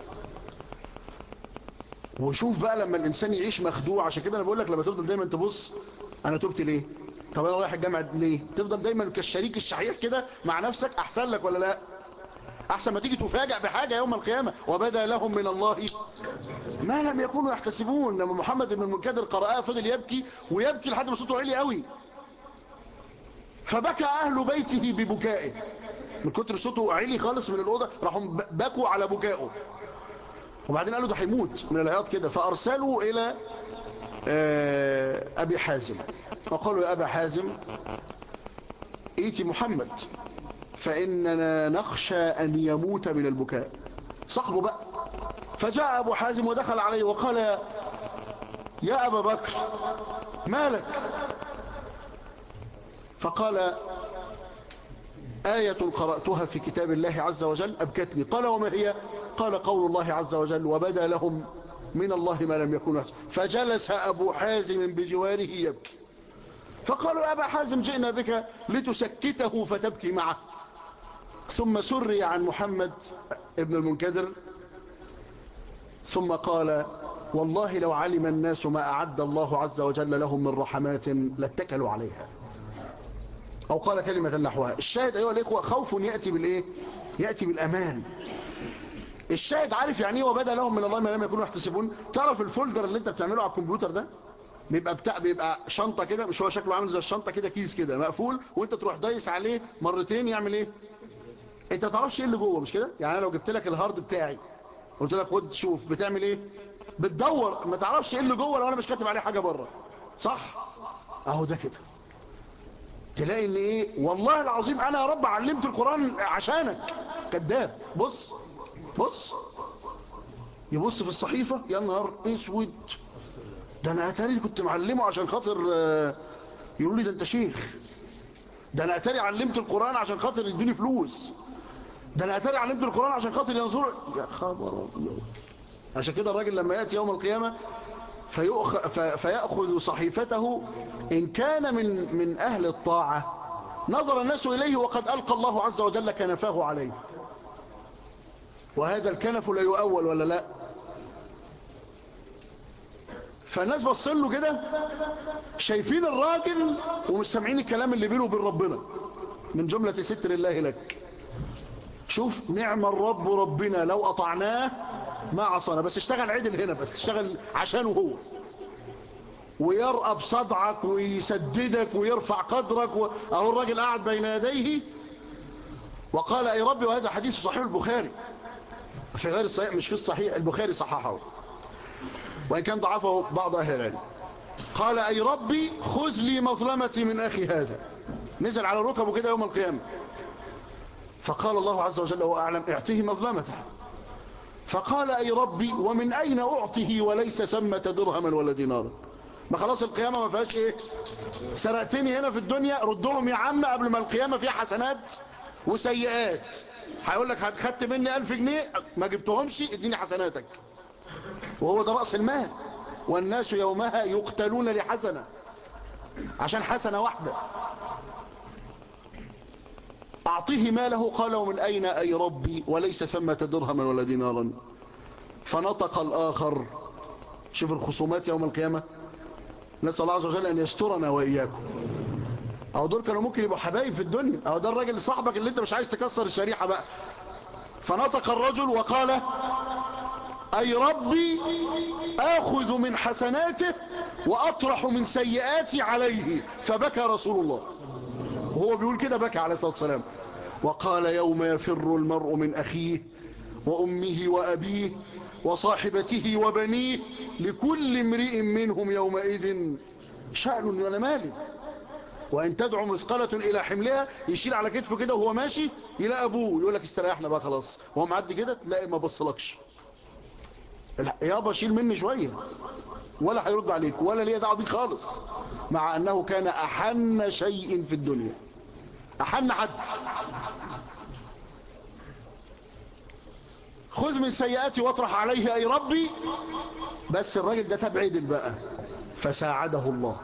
وشوف بقى لما الإنسان يعيش مخدوع عشان كده أنا بقول لك لما تفضل دايما تبص أنا تبت ليه طب أنا رايح الجامعة ليه تفضل دايما كالشريك الشحيح كده مع نفسك أحسن لك ولا لا أحسن ما تيجي تفاجأ بحاجة يوم القيامة وبدا لهم من الله ما لم يكونوا يحتسبون لما محمد بن المنكدر قرأها فضل يبكي ويبكي لحد ما صوته عالي قوي فبكى أهل بيته ببكائه من كتر صوته عالي خالص من الأوضة راحوا بكوا على بكائه وبعدين قالوا ده هيموت من العياط كده فأرسلوا إلى أبي حازم وقالوا يا أبا حازم ايتي محمد فإننا نخشى أن يموت من البكاء صاحبه بقى فجاء أبو حازم ودخل عليه وقال يا أبا بكر مالك فقال آية قرأتها في كتاب الله عز وجل أبكتني قال وما هي قال قول الله عز وجل وبدا لهم من الله ما لم يكونوا فجلس أبو حازم بجواره يبكي فقالوا يا أبا حازم جئنا بك لتسكته فتبكي معه ثم سري عن محمد ابن المنكدر ثم قال والله لو علم الناس ما أعد الله عز وجل لهم من رحمات لاتكلوا عليها أو قال كلمة نحوها الشاهد أيها الإخوة خوف يأتي بالإيه يأتي بالأمان الشاهد عارف يعني ايه وبدا لهم من الله ما لم يكونوا يحتسبون تعرف الفولدر اللي انت بتعمله على الكمبيوتر ده بيبقى بتاع بيبقى شنطه كده مش هو شكله عامل زي الشنطه كده كيس كده مقفول وانت تروح دايس عليه مرتين يعمل ايه انت ما تعرفش ايه اللي جوه مش كده يعني انا لو جبت لك الهارد بتاعي قلت لك خد شوف بتعمل ايه بتدور ما تعرفش ايه اللي جوه لو انا مش كاتب عليه حاجه بره صح اهو ده كده تلاقي ان ايه والله العظيم انا يا رب علمت القران عشانك كذاب بص بص يبص في الصحيفه يا نهار اسود ده انا اتاري كنت معلمه عشان خاطر يقولوا لي ده انت شيخ ده انا اتاري علمت القران عشان خاطر يديني فلوس ده انا اتاري علمت القران عشان خاطر ينظر يا خبر ابيض عشان كده الراجل لما ياتي يوم القيامه فيأخ... فيأخذ صحيفته إن كان من من أهل الطاعة نظر الناس إليه وقد ألقى الله عز وجل كنفاه عليه وهذا الكنف لا يؤول ولا لا فالناس بصين له كده شايفين الراجل ومش سامعين الكلام اللي بينه وبين ربنا من جملة ستر الله لك شوف نعم الرب ربنا لو أطعناه ما عصانا بس اشتغل عدل هنا بس اشتغل عشانه هو ويرقب صدعك ويسددك ويرفع قدرك و... اهو الراجل قاعد بين يديه وقال اي ربي وهذا حديث صحيح البخاري في غير الصحيح مش في الصحيح البخاري صححه وان كان ضعفه بعض اهل العلم قال اي ربي خذ لي مظلمتي من اخي هذا نزل على ركبه كده يوم القيامه فقال الله عز وجل هو اعلم اعطيه مظلمته فقال أي ربي ومن أين أعطه وليس ثمة درهما ولا دينارا ما خلاص القيامة ما فيهاش إيه سرقتني هنا في الدنيا ردهم يا عم قبل ما القيامة فيها حسنات وسيئات هيقول لك خدت مني ألف جنيه ما جبتهمش اديني حسناتك وهو ده رأس المال والناس يومها يقتلون لحسنة عشان حسنة واحدة أعطيه ماله قال ومن أين أي ربي وليس ثمة درهما ولا دينارا فنطق الآخر شوف الخصومات يوم القيامة نسأل الله عز وجل أن يسترنا وإياكم أو دول كانوا ممكن يبقوا حبايب في الدنيا أو ده الراجل صاحبك اللي انت مش عايز تكسر الشريحة بقى فنطق الرجل وقال أي ربي آخذ من حسناته وأطرح من سيئاتي عليه فبكى رسول الله وهو بيقول كده بكى عليه الصلاة والسلام وقال يوم يفر المرء من أخيه وأمه وأبيه وصاحبته وبنيه لكل امرئ منهم يومئذ شأن ولا مالي وإن تدعو مثقلة إلى حملها يشيل على كتفه كده وهو ماشي يلاقي أبوه يقول لك استريحنا بقى خلاص وهو معدي كده تلاقي ما بصلكش يابا شيل مني شوية ولا هيرد عليك ولا ليه دعوه بيك خالص مع أنه كان أحن شيء في الدنيا أحن حد خذ من سيئاتي واطرح عليه أي ربي بس الراجل ده تبعدل بقى فساعده الله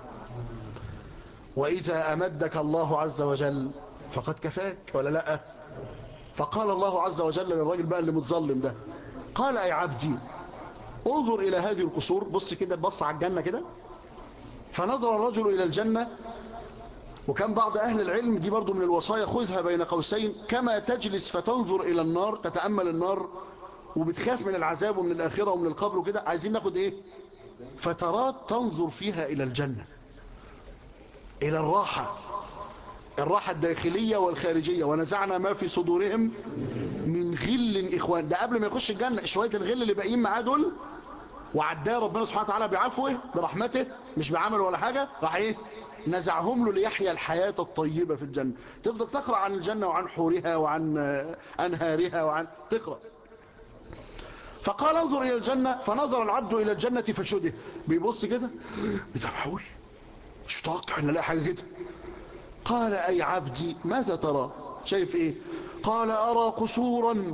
وإذا أمدك الله عز وجل فقد كفاك ولا لا فقال الله عز وجل للراجل بقى اللي متظلم ده قال أي عبدي انظر إلى هذه القصور بص كده بص على الجنة كده فنظر الرجل إلى الجنة وكان بعض أهل العلم دي برضو من الوصايا خذها بين قوسين كما تجلس فتنظر إلى النار تتأمل النار وبتخاف من العذاب ومن الآخرة ومن القبر وكده عايزين ناخد إيه فترات تنظر فيها إلى الجنة إلى الراحة الراحة الداخلية والخارجية ونزعنا ما في صدورهم من غل إخوان ده قبل ما يخش الجنة شوية الغل اللي باقيين معاه دول وعداه ربنا سبحانه وتعالى بعفوه برحمته مش بعمل ولا حاجة راح ايه نزعهم له ليحيا الحياة الطيبة في الجنة تفضل تقرأ عن الجنة وعن حورها وعن أنهارها وعن تقرأ فقال انظر إلى الجنة فنظر العبد إلى الجنة فشده بيبص كده بتحول مش متوقع ان الاقي حاجة كده قال أي عبدي ماذا ترى شايف ايه قال أرى قصورا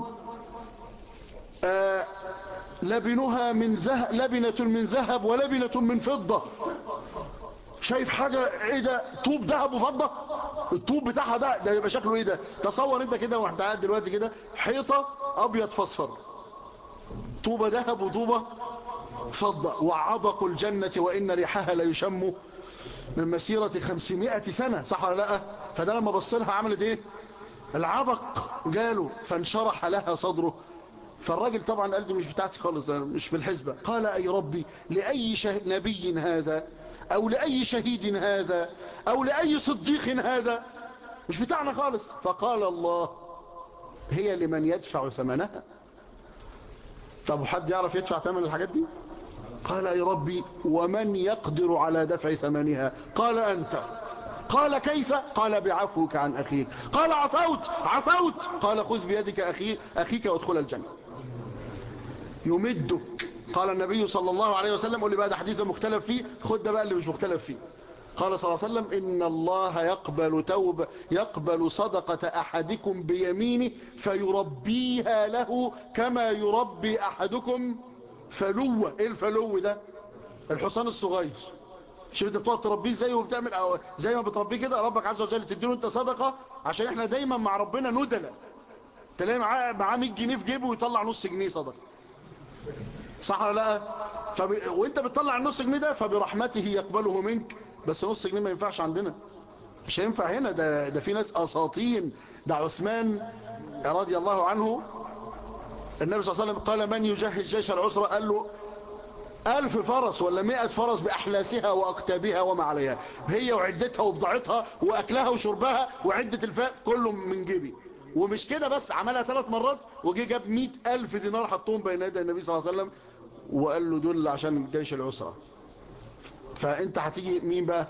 آه لبنها من ذهب لبنة من ذهب ولبنة من فضة شايف حاجة ايه ده طوب ذهب وفضة الطوب بتاعها ده ده يبقى شكله ايه ده تصور انت كده واحد قاعد دلوقتي كده حيطة ابيض فاصفر طوبة ذهب وطوبة فضة وعبق الجنة وإن ريحها لا يشم من مسيرة خمسمائة سنة صح ولا لا فده لما بص لها عملت ايه العبق جاله فانشرح لها صدره فالراجل طبعا قال دي مش بتاعتي خالص مش في الحسبة قال أي ربي لأي شه... نبي هذا أو لأي شهيد هذا أو لأي صديق هذا مش بتاعنا خالص فقال الله هي لمن يدفع ثمنها طب حد يعرف يدفع ثمن الحاجات دي قال أي ربي ومن يقدر على دفع ثمنها قال أنت قال كيف قال بعفوك عن أخيك قال عفوت عفوت قال خذ بيدك أخي أخيك وادخل الجنة يمدك قال النبي صلى الله عليه وسلم قول لي بقى ده حديث مختلف فيه خد ده بقى اللي مش مختلف فيه قال صلى الله عليه وسلم إن الله يقبل توب يقبل صدقة أحدكم بيمينه فيربيها له كما يربي أحدكم فلوة إيه الفلو ده الحصان الصغير شوف انت بتقعد تربيه ازاي وبتعمل أو زي ما بتربيه كده ربك عز وجل تديله انت صدقة عشان احنا دايما مع ربنا ندلة تلاقي معاه معاه 100 جنيه في جيبه ويطلع نص جنيه صدقة صح ولا لا فب... وانت بتطلع النص جنيه ده فبرحمته يقبله منك بس نص جنيه ما ينفعش عندنا مش هينفع هنا ده ده في ناس اساطين ده عثمان رضي الله عنه النبي صلى الله عليه وسلم قال من يجهز جيش العسرة قال له ألف فرس ولا مئة فرس بأحلاسها وأكتابها وما عليها هي وعدتها وبضاعتها وأكلها وشربها وعدة الفاء كله من جيبي ومش كده بس عملها ثلاث مرات وجي جاب مئة ألف دينار حطهم بين يدي النبي صلى الله عليه وسلم وقال له دول عشان جيش العسرة فأنت هتيجي مين بقى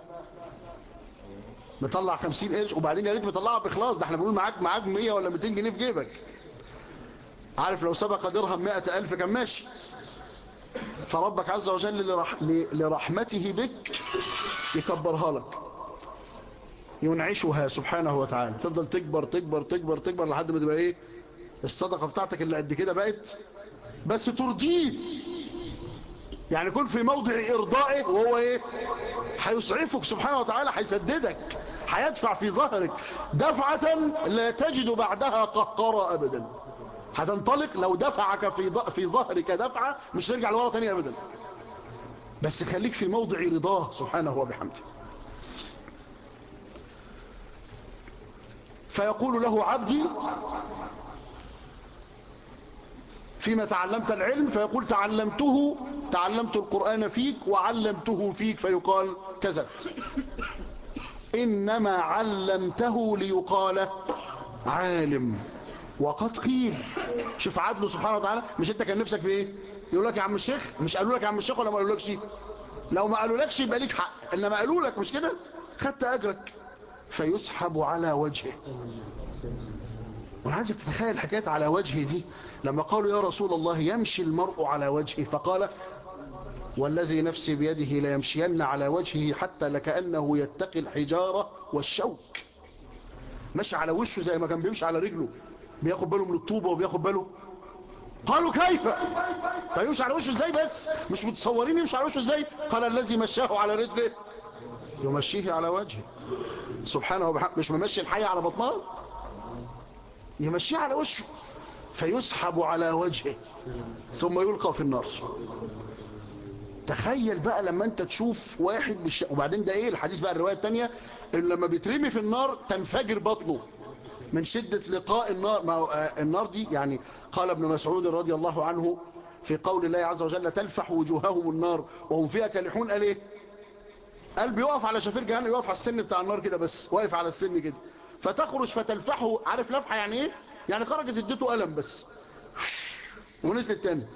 مطلع خمسين قرش وبعدين يا ريت مطلعها بإخلاص ده احنا بنقول معاك معاك 100 ولا 200 جنيه في جيبك عارف لو سبق درهم مائة ألف كان ماشي فربك عز وجل لرح... لرحمته بك يكبرها لك ينعشها سبحانه وتعالى تفضل تكبر تكبر تكبر تكبر لحد ما تبقى ايه الصدقة بتاعتك اللي قد كده بقت بس ترضيه يعني كن في موضع إرضائه وهو ايه هيسعفك سبحانه وتعالى هيسددك هيدفع في ظهرك دفعة لا تجد بعدها قهقرة أبدا هتنطلق لو دفعك في في ظهرك دفعة مش ترجع لورا تاني أبدا بس خليك في موضع رضاه سبحانه وبحمده فيقول له عبدي فيما تعلمت العلم فيقول تعلمته تعلمت القرآن فيك وعلمته فيك فيقال كذبت إنما علمته ليقال عالم وقد قيل شوف عدله سبحانه وتعالى مش انت كان نفسك في ايه يقول لك يا عم الشيخ مش قالوا لك يا عم الشيخ ولا ما قالولكش لو ما قالولكش يبقى ليك حق انما قالوا لك مش كده خدت اجرك فيسحب على وجهه وانا عايزك تتخيل حكايه على وجهه دي لما قالوا يا رسول الله يمشي المرء على وجهه فقال والذي نفسي بيده ليمشين على وجهه حتى لكأنه يتقي الحجارة والشوك مشي على وشه زي ما كان بيمشي على رجله بياخد باله من الطوبة وبياخد باله قالوا كيف فيمشي على وشه ازاي بس مش متصورين يمشي على وشه ازاي قال الذي مشاه على رجله يمشيه على وجهه سبحانه وبحمده مش ممشي الحية على بطنها يمشيه على وشه فيسحب على وجهه ثم يلقى في النار تخيل بقى لما انت تشوف واحد بالش... وبعدين ده ايه الحديث بقى الرواية التانية ان لما بيترمي في النار تنفجر بطنه من شدة لقاء النار ما هو النار دي يعني قال ابن مسعود رضي الله عنه في قول الله عز وجل تلفح وجوههم النار وهم فيها كالحون قال ايه قال بيقف على شفير جهنم يقف على السن بتاع النار كده بس واقف على السن كده فتخرج فتلفحه عارف لفحة يعني ايه يعني خرجت اديته ألم بس ونزلت تاني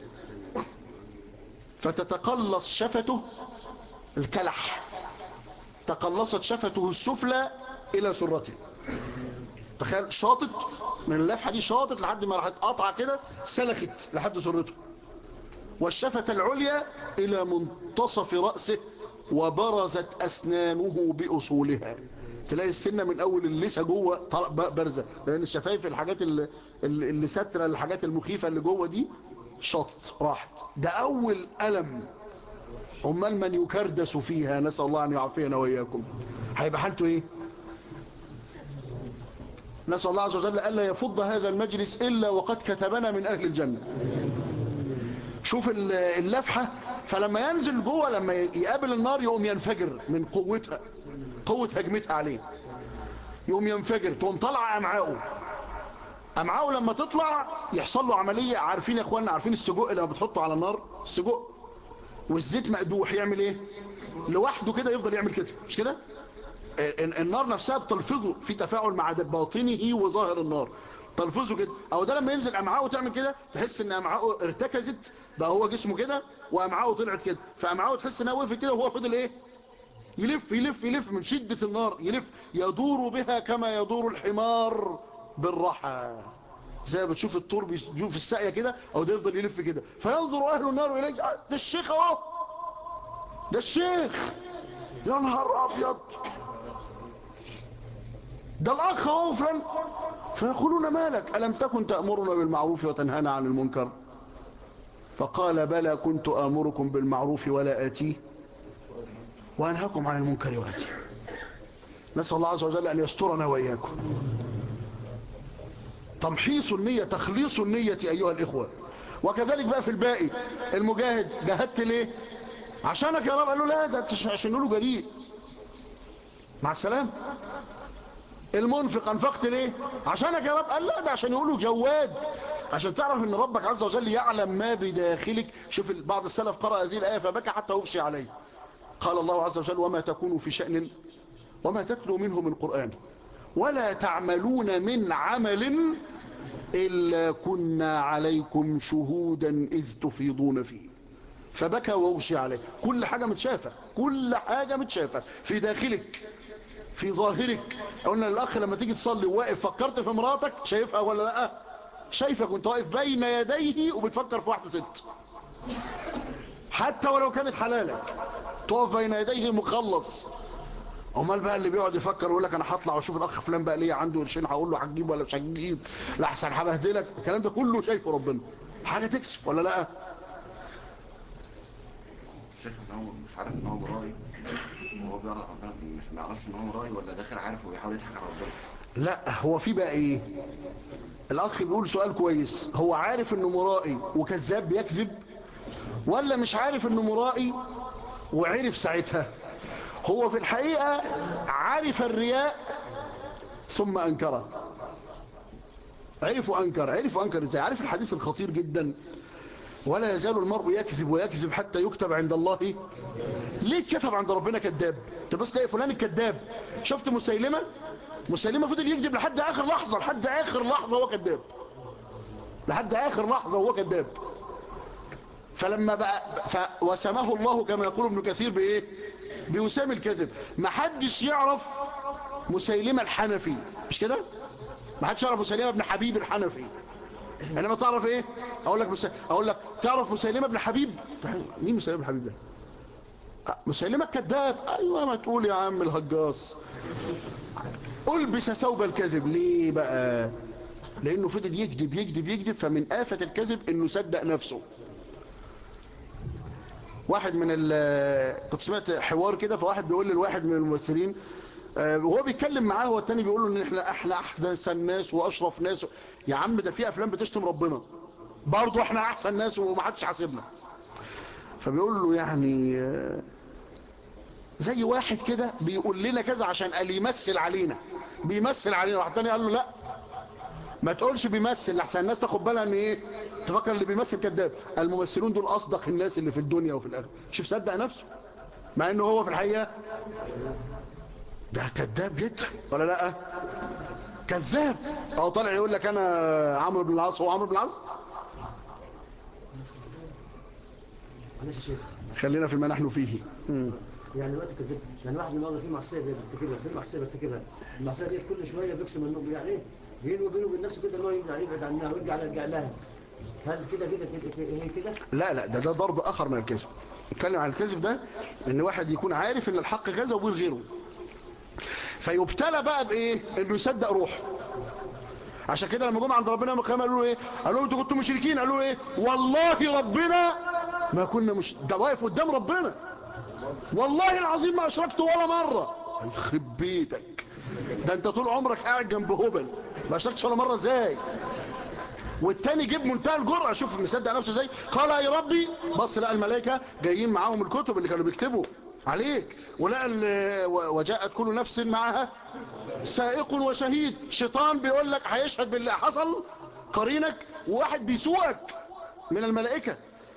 فتتقلص شفته الكلح تقلصت شفته السفلى إلى سرته تخيل شاطت من اللفحة دي شاطت لحد ما راحت قطعة كده سلخت لحد سرته والشفة العليا إلى منتصف رأسه وبرزت أسنانه بأصولها تلاقي السنة من أول اللسة جوه برزة لأن الشفايف الحاجات اللي, اللي سترة الحاجات المخيفة اللي جوه دي شطت راحت ده أول ألم أمال من يكردس فيها نسأل الله أن يعافينا وإياكم هيبقى حالته إيه نسأل الله عز وجل ألا يفض هذا المجلس إلا وقد كتبنا من أهل الجنة شوف اللفحة فلما ينزل جوه لما يقابل النار يقوم ينفجر من قوتها قوة هجمتها عليه يقوم ينفجر تقوم طلع أمعاؤه أمعاؤه لما تطلع يحصل له عملية عارفين يا أخوانا عارفين السجق لما بتحطه على النار السجق والزيت مقدوح يعمل ايه لوحده كده يفضل يعمل كده مش كده النار نفسها بتلفظه في تفاعل مع باطنه وظاهر النار تلفظه كده او ده لما ينزل امعاؤه تعمل كده تحس ان امعاؤه ارتكزت بقى هو جسمه كده وامعاؤه طلعت كده فامعاؤه تحس انها وقفت كده وهو فضل ايه يلف يلف يلف من شدة النار يلف يدور بها كما يدور الحمار بالرحى زي ما بتشوف الطور بيجوا في الساقية كده او ده يفضل يلف كده فينظر اهل النار ويلاقي ده الشيخ اهو ده الشيخ يا نهار ابيض ده الاخ اهو فلان فيقولون مالك الم تكن تأمرنا بالمعروف وتنهانا عن المنكر فقال بلى كنت آمركم بالمعروف ولا آتيه وأنهاكم عن المنكر وآتيه نسأل الله عز وجل أن يسترنا وإياكم تمحيص النية تخليص النية أيها الإخوة وكذلك بقى في الباقي المجاهد جاهدت ليه عشانك يا رب قال له لا ده عشان له جريء مع السلامة المنفق انفقت ليه عشانك يا رب قال لا ده عشان يقولوا جواد عشان تعرف ان ربك عز وجل يعلم ما بداخلك شوف بعض السلف قرأ هذه الآية فبكى حتى أغشي عليه قال الله عز وجل وما تكونوا في شأن وما تتلو منه من قرآن ولا تعملون من عمل إلا كنا عليكم شهودا إذ تفيضون فيه فبكى وأغشي عليه كل حاجة متشافة كل حاجة متشافة في داخلك في ظاهرك قلنا للأخ لما تيجي تصلي وواقف فكرت في مراتك شايفها ولا لا شايفك وانت واقف بين يديه وبتفكر في واحدة ست حتى ولو كانت حلالك تقف بين يديه مخلص امال بقى اللي بيقعد يفكر ويقول لك انا هطلع واشوف الاخ فلان بقى ليه عنده قرشين هقول له هتجيب ولا مش هتجيب لا احسن هبهدلك الكلام ده كله شايفه ربنا حاجه تكسب ولا لا الشيخ هو مش عارف ان هو مرائي وهو بيعرف ربنا مش ما يعرفش ان هو مرائي ولا داخل عارف وبيحاول يضحك على ربنا لا هو في بقى ايه الاخ بيقول سؤال كويس هو عارف انه مرائي وكذاب بيكذب ولا مش عارف انه مرائي وعرف ساعتها هو في الحقيقة عرف الرياء ثم أنكره عرف وأنكر عرف وأنكر إزاي عارف الحديث الخطير جدا ولا يزال المرء يكذب ويكذب حتى يكتب عند الله ليه كتب عند ربنا كذاب انت بس تلاقي فلان الكذاب شفت مسيلمة مسيلمة فضل يكذب لحد آخر لحظة لحد آخر لحظة هو كذاب لحد اخر لحظه وهو كذاب فلما بقى ف وسمه الله كما يقول ابن كثير بايه بوسام الكذب ما حدش يعرف مسيلمه الحنفي مش كده ما حدش يعرف مسيلمه ابن حبيب الحنفي انما تعرف ايه اقول لك مس... اقول لك تعرف مسيلمه ابن حبيب مين مسيلمه ابن حبيب ده مسيلمه الكذاب ايوه ما تقول يا عم الهجاص البس ثوب الكذب ليه بقى لانه فضل يكذب يكذب يكذب فمن آفة الكذب انه صدق نفسه واحد من ال كنت سمعت حوار كده فواحد بيقول للواحد من الممثلين آه، وهو بيتكلم معاه هو التاني بيقول له ان احنا احنا احسن ناس واشرف ناس يا عم ده في افلام بتشتم ربنا برضه احنا احسن ناس ومحدش حاسبنا فبيقول له يعني آه، زي واحد كده بيقول لنا كذا عشان قال يمثل علينا بيمثل علينا واحد تاني قال له لا ما تقولش بيمثل لحسن الناس تاخد بالها ان ايه تفكر اللي بيمثل كذاب الممثلون دول اصدق الناس اللي في الدنيا وفي الاخره شوف صدق نفسه مع انه هو في الحقيقه ده كذاب جدا ولا لا كذاب او طالع يقول لك انا عمرو بن العاص هو عمرو بن العاص معلش يا شيخ خلينا فيما نحن فيه مم. يعني دلوقتي كذب يعني واحد النهارده في معصيه بيرتكبها في معصيه بيرتكبها المعصيه ديت كل شويه بيقسم انه يعني ايه بينه وبينه وبين نفسه كده ان هو يبعد يبعد عنها ويرجع يرجع لها هل كده كده كده هي كده لا لا ده ده ضرب اخر من الكذب نتكلم عن الكذب ده ان واحد يكون عارف ان الحق كذا وبيقول غيره فيبتلى بقى بايه انه يصدق روحه عشان كده لما جم عند ربنا يوم القيامه قالوا له ايه قالوا له انتوا كنتوا مشركين قالوا له ايه والله ربنا ما كنا مش ده واقف قدام ربنا والله العظيم ما اشركت ولا مره يخرب بيتك ده انت طول عمرك قاعد جنب هبل ما اشركتش ولا مره ازاي والتاني جيب منتهى الجرأة شوف مصدق نفسه ازاي قال يا ربي بص لقى الملائكة جايين معاهم الكتب اللي كانوا بيكتبوا عليك ولقى ال- و- وجاءت كل نفس معها سائق وشهيد شيطان بيقول لك هيشهد باللي حصل قرينك وواحد بيسوقك من الملائكة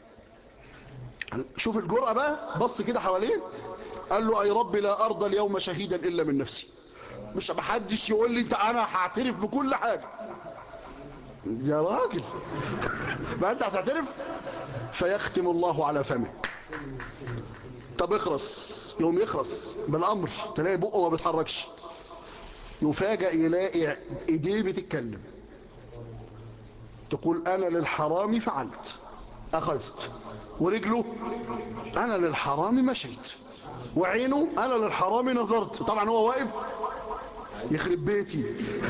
شوف الجرأة بقى بص كده حواليه قال له اي ربي لا ارضى اليوم شهيدا الا من نفسي مش محدش يقول لي انت انا هعترف بكل حاجة يا راجل ما انت هتعترف فيختم الله على فمه طب اخرس يوم يخرس بالامر تلاقي بقه ما بيتحركش يفاجئ يلاقي ايديه بتتكلم تقول انا للحرام فعلت اخذت ورجله انا للحرام مشيت وعينه انا للحرام نظرت طبعا هو واقف يخرب بيتي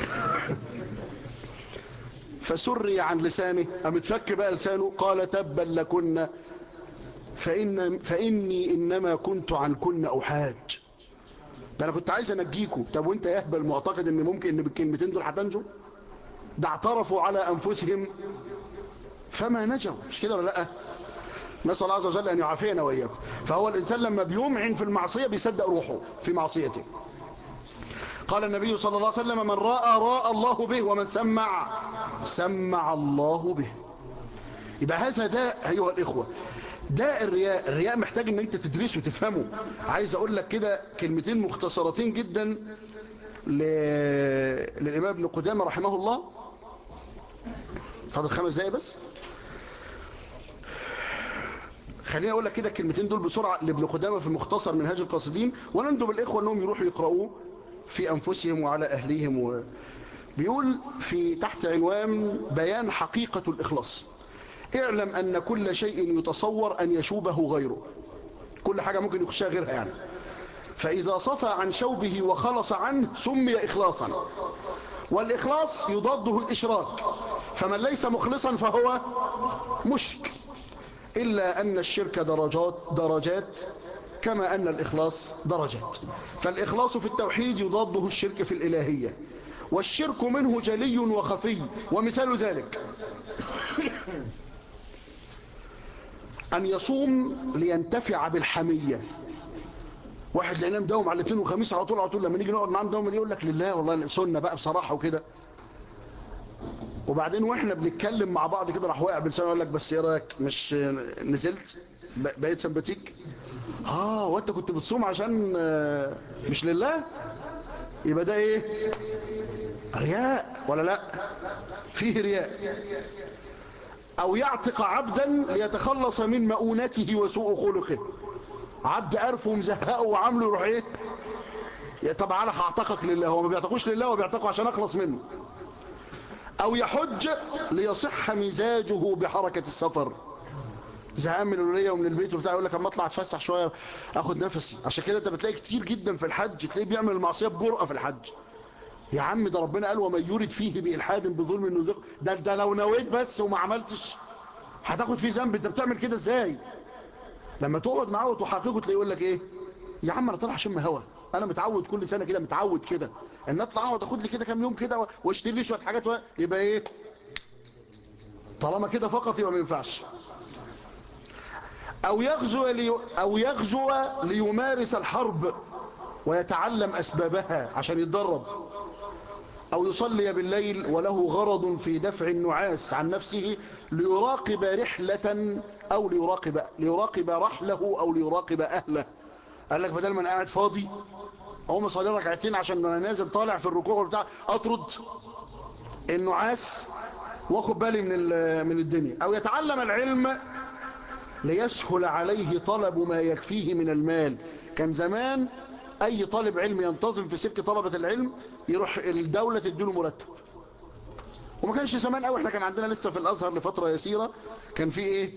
فسري عن لسانه أم اتفك بقى لسانه قال تبا لكن فإن فإني إنما كنت عنكن أحاج ده أنا كنت عايز أنجيكوا طب وأنت يهبل معتقد إن ممكن إن بالكلمتين دول هتنجوا ده اعترفوا على أنفسهم فما نجوا مش كده ولا لأ نسأل الله عز وجل أن يعافينا وإياكم فهو الإنسان لما بيمعن في المعصية بيصدق روحه في معصيته قال النبي صلى الله عليه وسلم من راى راى الله به ومن سمع سمع الله به يبقى هذا ده ايها الاخوه ده الرياء الرياء محتاج ان انت تدرسه وتفهمه عايز اقول لك كده كلمتين مختصرتين جدا ل... للامام ابن قدامه رحمه الله فاضل خمس دقايق بس خليني اقول لك كده الكلمتين دول بسرعه لابن قدامه في مختصر منهاج القاصدين ونندب الاخوه انهم يروحوا يقراوه في أنفسهم وعلى أهليهم و... بيقول في تحت عنوان بيان حقيقة الإخلاص اعلم أن كل شيء يتصور أن يشوبه غيره كل حاجة ممكن يخشها غيرها يعني فإذا صفى عن شوبه وخلص عنه سمي إخلاصا والإخلاص يضاده الإشراك فمن ليس مخلصا فهو مشرك إلا أن الشرك درجات درجات كما أن الإخلاص درجات فالإخلاص في التوحيد يضاده الشرك في الإلهية والشرك منه جلي وخفي ومثال ذلك أن يصوم لينتفع بالحمية واحد لقيناه مداوم على الاثنين وخميس على طول على طول لما نيجي نقعد معاه مداوم يقول لك لله والله سنة بقى بصراحة وكده وبعدين واحنا بنتكلم مع بعض كده راح واقع بلسانه يقول لك بس ايه رايك مش نزلت بقيت سمباتيك اه وانت كنت بتصوم عشان آه، مش لله يبقى ده ايه رياء ولا لا فيه رياء او يعتق عبدا ليتخلص من مؤونته وسوء خلقه عبد قرفه ومزهقه وعامله يروح ايه يا طب انا هعتقك لله هو ما بيعتقوش لله هو بيعتقه عشان اخلص منه او يحج ليصح مزاجه بحركة السفر زهقان من الوليه ومن البيت وبتاع يقول لك اما اطلع اتفسح شويه اخد نفسي عشان كده انت بتلاقي كتير جدا في الحج تلاقيه بيعمل المعصيه بجرأه في الحج يا عم ده ربنا قال ومن يرد فيه بإلحاد بظلم نذق ده ده لو نويت بس وما عملتش هتاخد فيه ذنب انت بتعمل كده ازاي لما تقعد معاه وتحققه تلاقيه يقول لك ايه يا عم انا طالع اشم هوا انا متعود كل سنه كده متعود كده ان اطلع اقعد اخد لي كده كام يوم كده واشتري لي شويه حاجات و... يبقى ايه طالما كده فقط يبقى ما ينفعش او يغزو لي... او يغزو ليمارس الحرب ويتعلم اسبابها عشان يتدرب أو يصلي بالليل وله غرض في دفع النعاس عن نفسه ليراقب رحلة أو ليراقب, ليراقب رحله أو ليراقب أهله قال لك بدل ما أنا قاعد فاضي أقوم أصلي ركعتين عشان أنا نازل طالع في الركوع بتاع أطرد النعاس واخد بالي من من الدنيا أو يتعلم العلم ليسهل عليه طلب ما يكفيه من المال كان زمان اي طالب علم ينتظم في سلك طلبة العلم يروح الدولة تديله مرتب وما كانش زمان قوي احنا كان عندنا لسه في الازهر لفترة يسيرة كان في ايه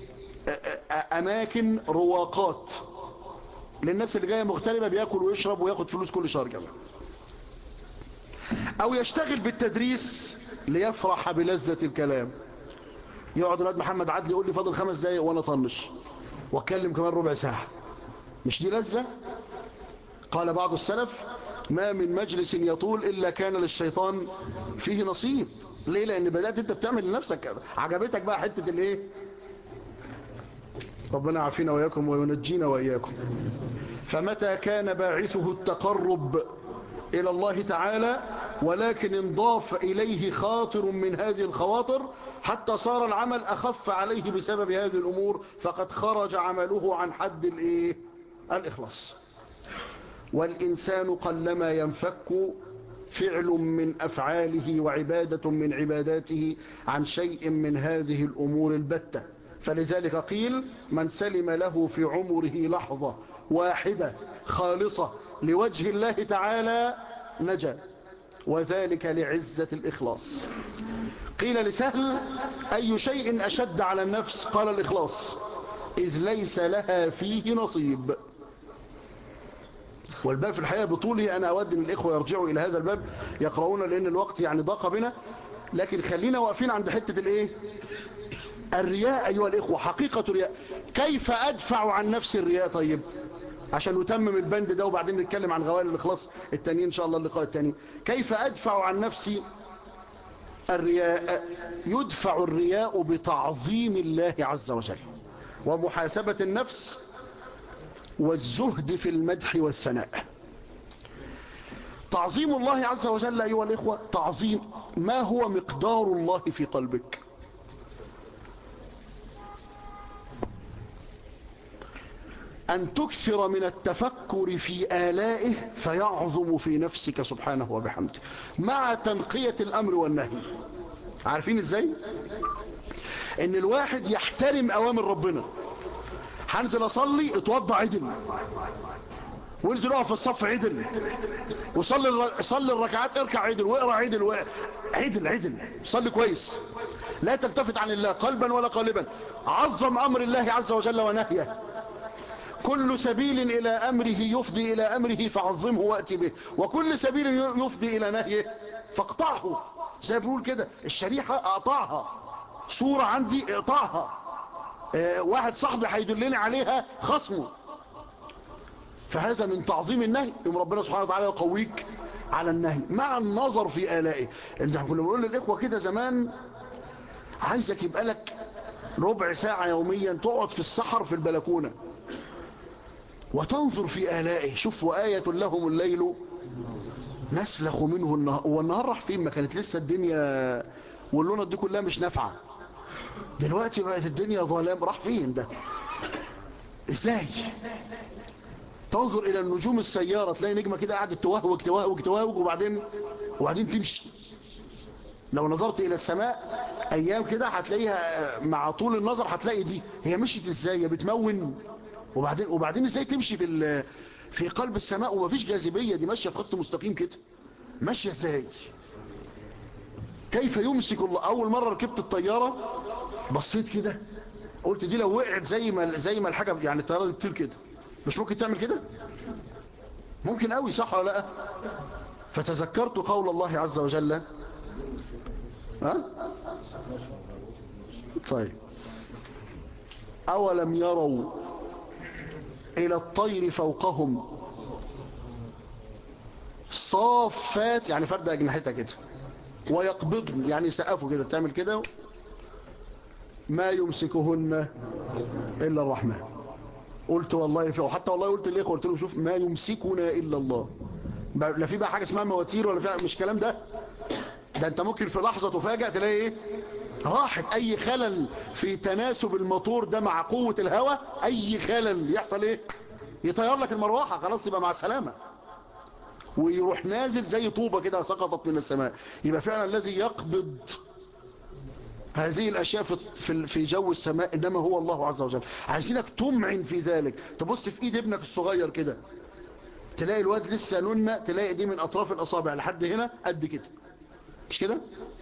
اماكن رواقات للناس اللي جاية مغتربة بياكل ويشرب وياخد فلوس كل شهر كمان او يشتغل بالتدريس ليفرح بلذة الكلام يقعد الواد محمد عدلي يقول لي فاضل خمس دقايق وانا طنش واتكلم كمان ربع ساعة مش دي لذة قال بعض السلف ما من مجلس يطول إلا كان للشيطان فيه نصيب ليه لأن بدأت أنت بتعمل لنفسك عجبتك بقى حتة الايه ربنا عافينا وإياكم وينجينا وإياكم فمتى كان باعثه التقرب إلى الله تعالى ولكن انضاف إليه خاطر من هذه الخواطر حتى صار العمل أخف عليه بسبب هذه الأمور فقد خرج عمله عن حد الإيه؟ الإخلاص والإنسان قلما ينفك فعل من أفعاله وعبادة من عباداته عن شيء من هذه الأمور البتة فلذلك قيل من سلم له في عمره لحظة واحدة خالصة لوجه الله تعالى نجا وذلك لعزة الإخلاص قيل لسهل أي شيء أشد على النفس قال الإخلاص إذ ليس لها فيه نصيب والباب في الحقيقة بطوله أنا أود من الإخوة يرجعوا إلى هذا الباب يقرؤون لأن الوقت يعني ضاق بنا لكن خلينا واقفين عند حتة الإيه الرياء أيها الإخوة حقيقة الرياء كيف أدفع عن نفس الرياء طيب عشان نتمم البند ده وبعدين نتكلم عن غوال الإخلاص التاني إن شاء الله اللقاء التاني كيف أدفع عن نفسي الرياء يدفع الرياء بتعظيم الله عز وجل ومحاسبة النفس والزهد في المدح والثناء تعظيم الله عز وجل أيها الإخوة تعظيم ما هو مقدار الله في قلبك أن تكثر من التفكر في آلائه فيعظم في نفسك سبحانه وبحمده مع تنقية الأمر والنهي عارفين إزاي؟ إن الواحد يحترم أوامر ربنا هنزل أصلي اتوضى عدل وانزل اقف في الصف عدل وصلي صلي الركعات اركع عدل واقرا عدل و... عدل عدل صلي كويس لا تلتفت عن الله قلبا ولا قالبا عظم امر الله عز وجل ونهيه كل سبيل إلى أمره يفضي إلى أمره فعظمه وأتي به وكل سبيل يفضي إلى نهيه فاقطعه زي بيقول كده الشريحة أقطعها صورة عندي اقطعها اه واحد صاحبي هيدلني عليها خصمه فهذا من تعظيم النهي يوم ربنا سبحانه وتعالى يقويك على النهي مع النظر في آلائه اللي كنا بنقول للإخوة كده زمان عايزك يبقى لك ربع ساعة يوميا تقعد في السحر في البلكونة وتنظر في آلائه شوف وآية لهم الليل نسلخ منه النهار والنهار راح فين ما كانت لسه الدنيا واللونة دي كلها مش نافعة دلوقتي بقت الدنيا ظلام راح فين ده ازاي تنظر الى النجوم السيارة تلاقي نجمة كده قاعدة توهوج توهوج توهوج وبعدين وبعدين تمشي لو نظرت الى السماء ايام كده هتلاقيها مع طول النظر هتلاقي دي هي مشيت ازاي هي بتمون وبعدين وبعدين ازاي تمشي في ال- في قلب السماء ومفيش جاذبيه دي ماشيه في خط مستقيم كده ماشيه ازاي كيف يمسك الله اول مره ركبت الطياره بصيت كده قلت دي لو وقعت زي ما زي ما الحاجه يعني الطياره دي بتطير كده مش ممكن تعمل كده ممكن قوي صح ولا لا فتذكرت قول الله عز وجل ها طيب أولم يروا إلى الطير فوقهم صافات يعني فرد أجنحتها كده ويقبضن يعني سقفوا كده تعمل كده ما يمسكهن إلا الرحمن قلت والله في وحتى والله قلت ليه قلت له شوف ما يمسكنا إلا الله لا في بقى حاجة اسمها مواتير ولا في مش كلام ده ده انت ممكن في لحظة تفاجأ تلاقي ايه راحت اي خلل في تناسب الموتور ده مع قوة الهواء اي خلل يحصل ايه يطير لك المروحة خلاص يبقى مع السلامة ويروح نازل زي طوبة كده سقطت من السماء يبقى فعلا الذي يقبض هذه الأشياء في في في جو السماء إنما هو الله عز وجل عايزينك تمعن في ذلك تبص في إيد ابنك الصغير كده تلاقي الواد لسه نونة تلاقي دي من أطراف الأصابع لحد هنا قد كده مش كده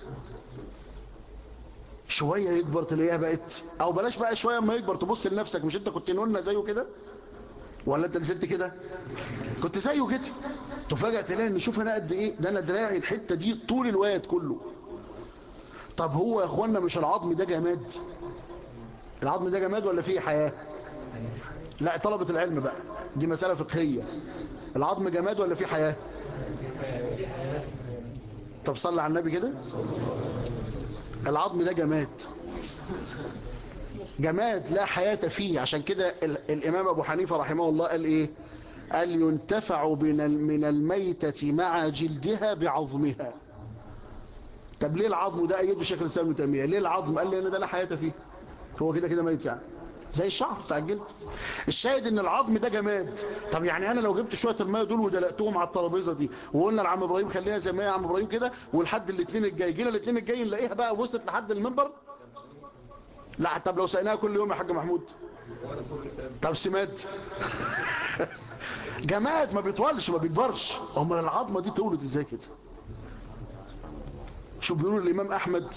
شوية يكبر تلاقيها بقت أو بلاش بقى شوية اما يكبر تبص لنفسك مش أنت كنت نونة زيه كده ولا أنت نزلت كده كنت زيه كده تفاجأ تلاقي ان شوف انا قد ايه ده انا دراعي الحته دي طول الواد كله طب هو يا اخوانا مش العظم ده جماد العظم ده جماد ولا فيه حياه لا طلبه العلم بقى دي مساله فقهيه العظم جماد ولا فيه حياه طب صلي على النبي كده العظم ده جماد جماد لا حياه فيه عشان كده ال- الامام ابو حنيفه رحمه الله قال ايه قال ينتفع من من الميتة مع جلدها بعظمها طب ليه العظم ده أيده شيخ الإسلام ابن تيمية ليه العظم قال لي أن ده لا حياة فيه هو كده كده ميت يعني زي الشعر بتاع الجلد الشاهد ان العظم ده جماد طب يعني انا لو جبت شويه الميه دول ودلقتهم على الترابيزه دي وقلنا لعم ابراهيم خليها زي ما هي يا عم ابراهيم كده ولحد الاثنين الجاي جينا الاثنين الجاي نلاقيها بقى وصلت لحد المنبر لا طب لو سقناها كل يوم يا حاج محمود طب سماد جماد ما بيطولش ما بيكبرش امال العظمه دي تولد ازاي كده شو بيقولوا الامام احمد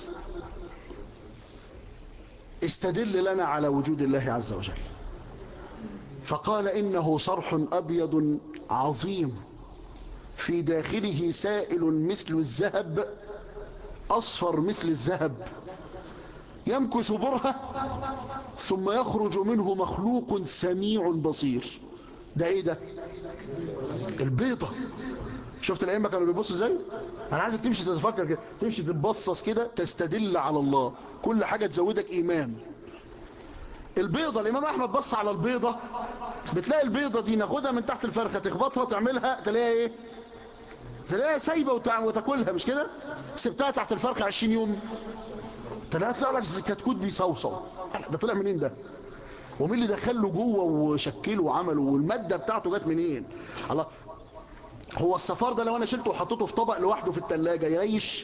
استدل لنا على وجود الله عز وجل فقال انه صرح ابيض عظيم في داخله سائل مثل الذهب اصفر مثل الذهب يمكث برهة ثم يخرج منه مخلوق سميع بصير ده ايه ده البيضة شفت الأئمة كانوا بيبصوا ازاي انا عايزك تمشي تتفكر كده تمشي تتبصص كده تستدل على الله كل حاجة تزودك ايمان البيضة الامام احمد بص على البيضة بتلاقي البيضة دي ناخدها من تحت الفرخة تخبطها تعملها تلاقيها ايه تلاقيها سايبة وتع- وتاكلها مش كده سبتها تحت الفرخة 20 يوم تلاقيها طلع لك زي كتكوت بيصوصو ده طلع منين ده ومين اللي دخله جوه وشكله وعمله والماده بتاعته جت منين الله هو الصفار ده لو انا شلته وحطيته في طبق لوحده في الثلاجه يريش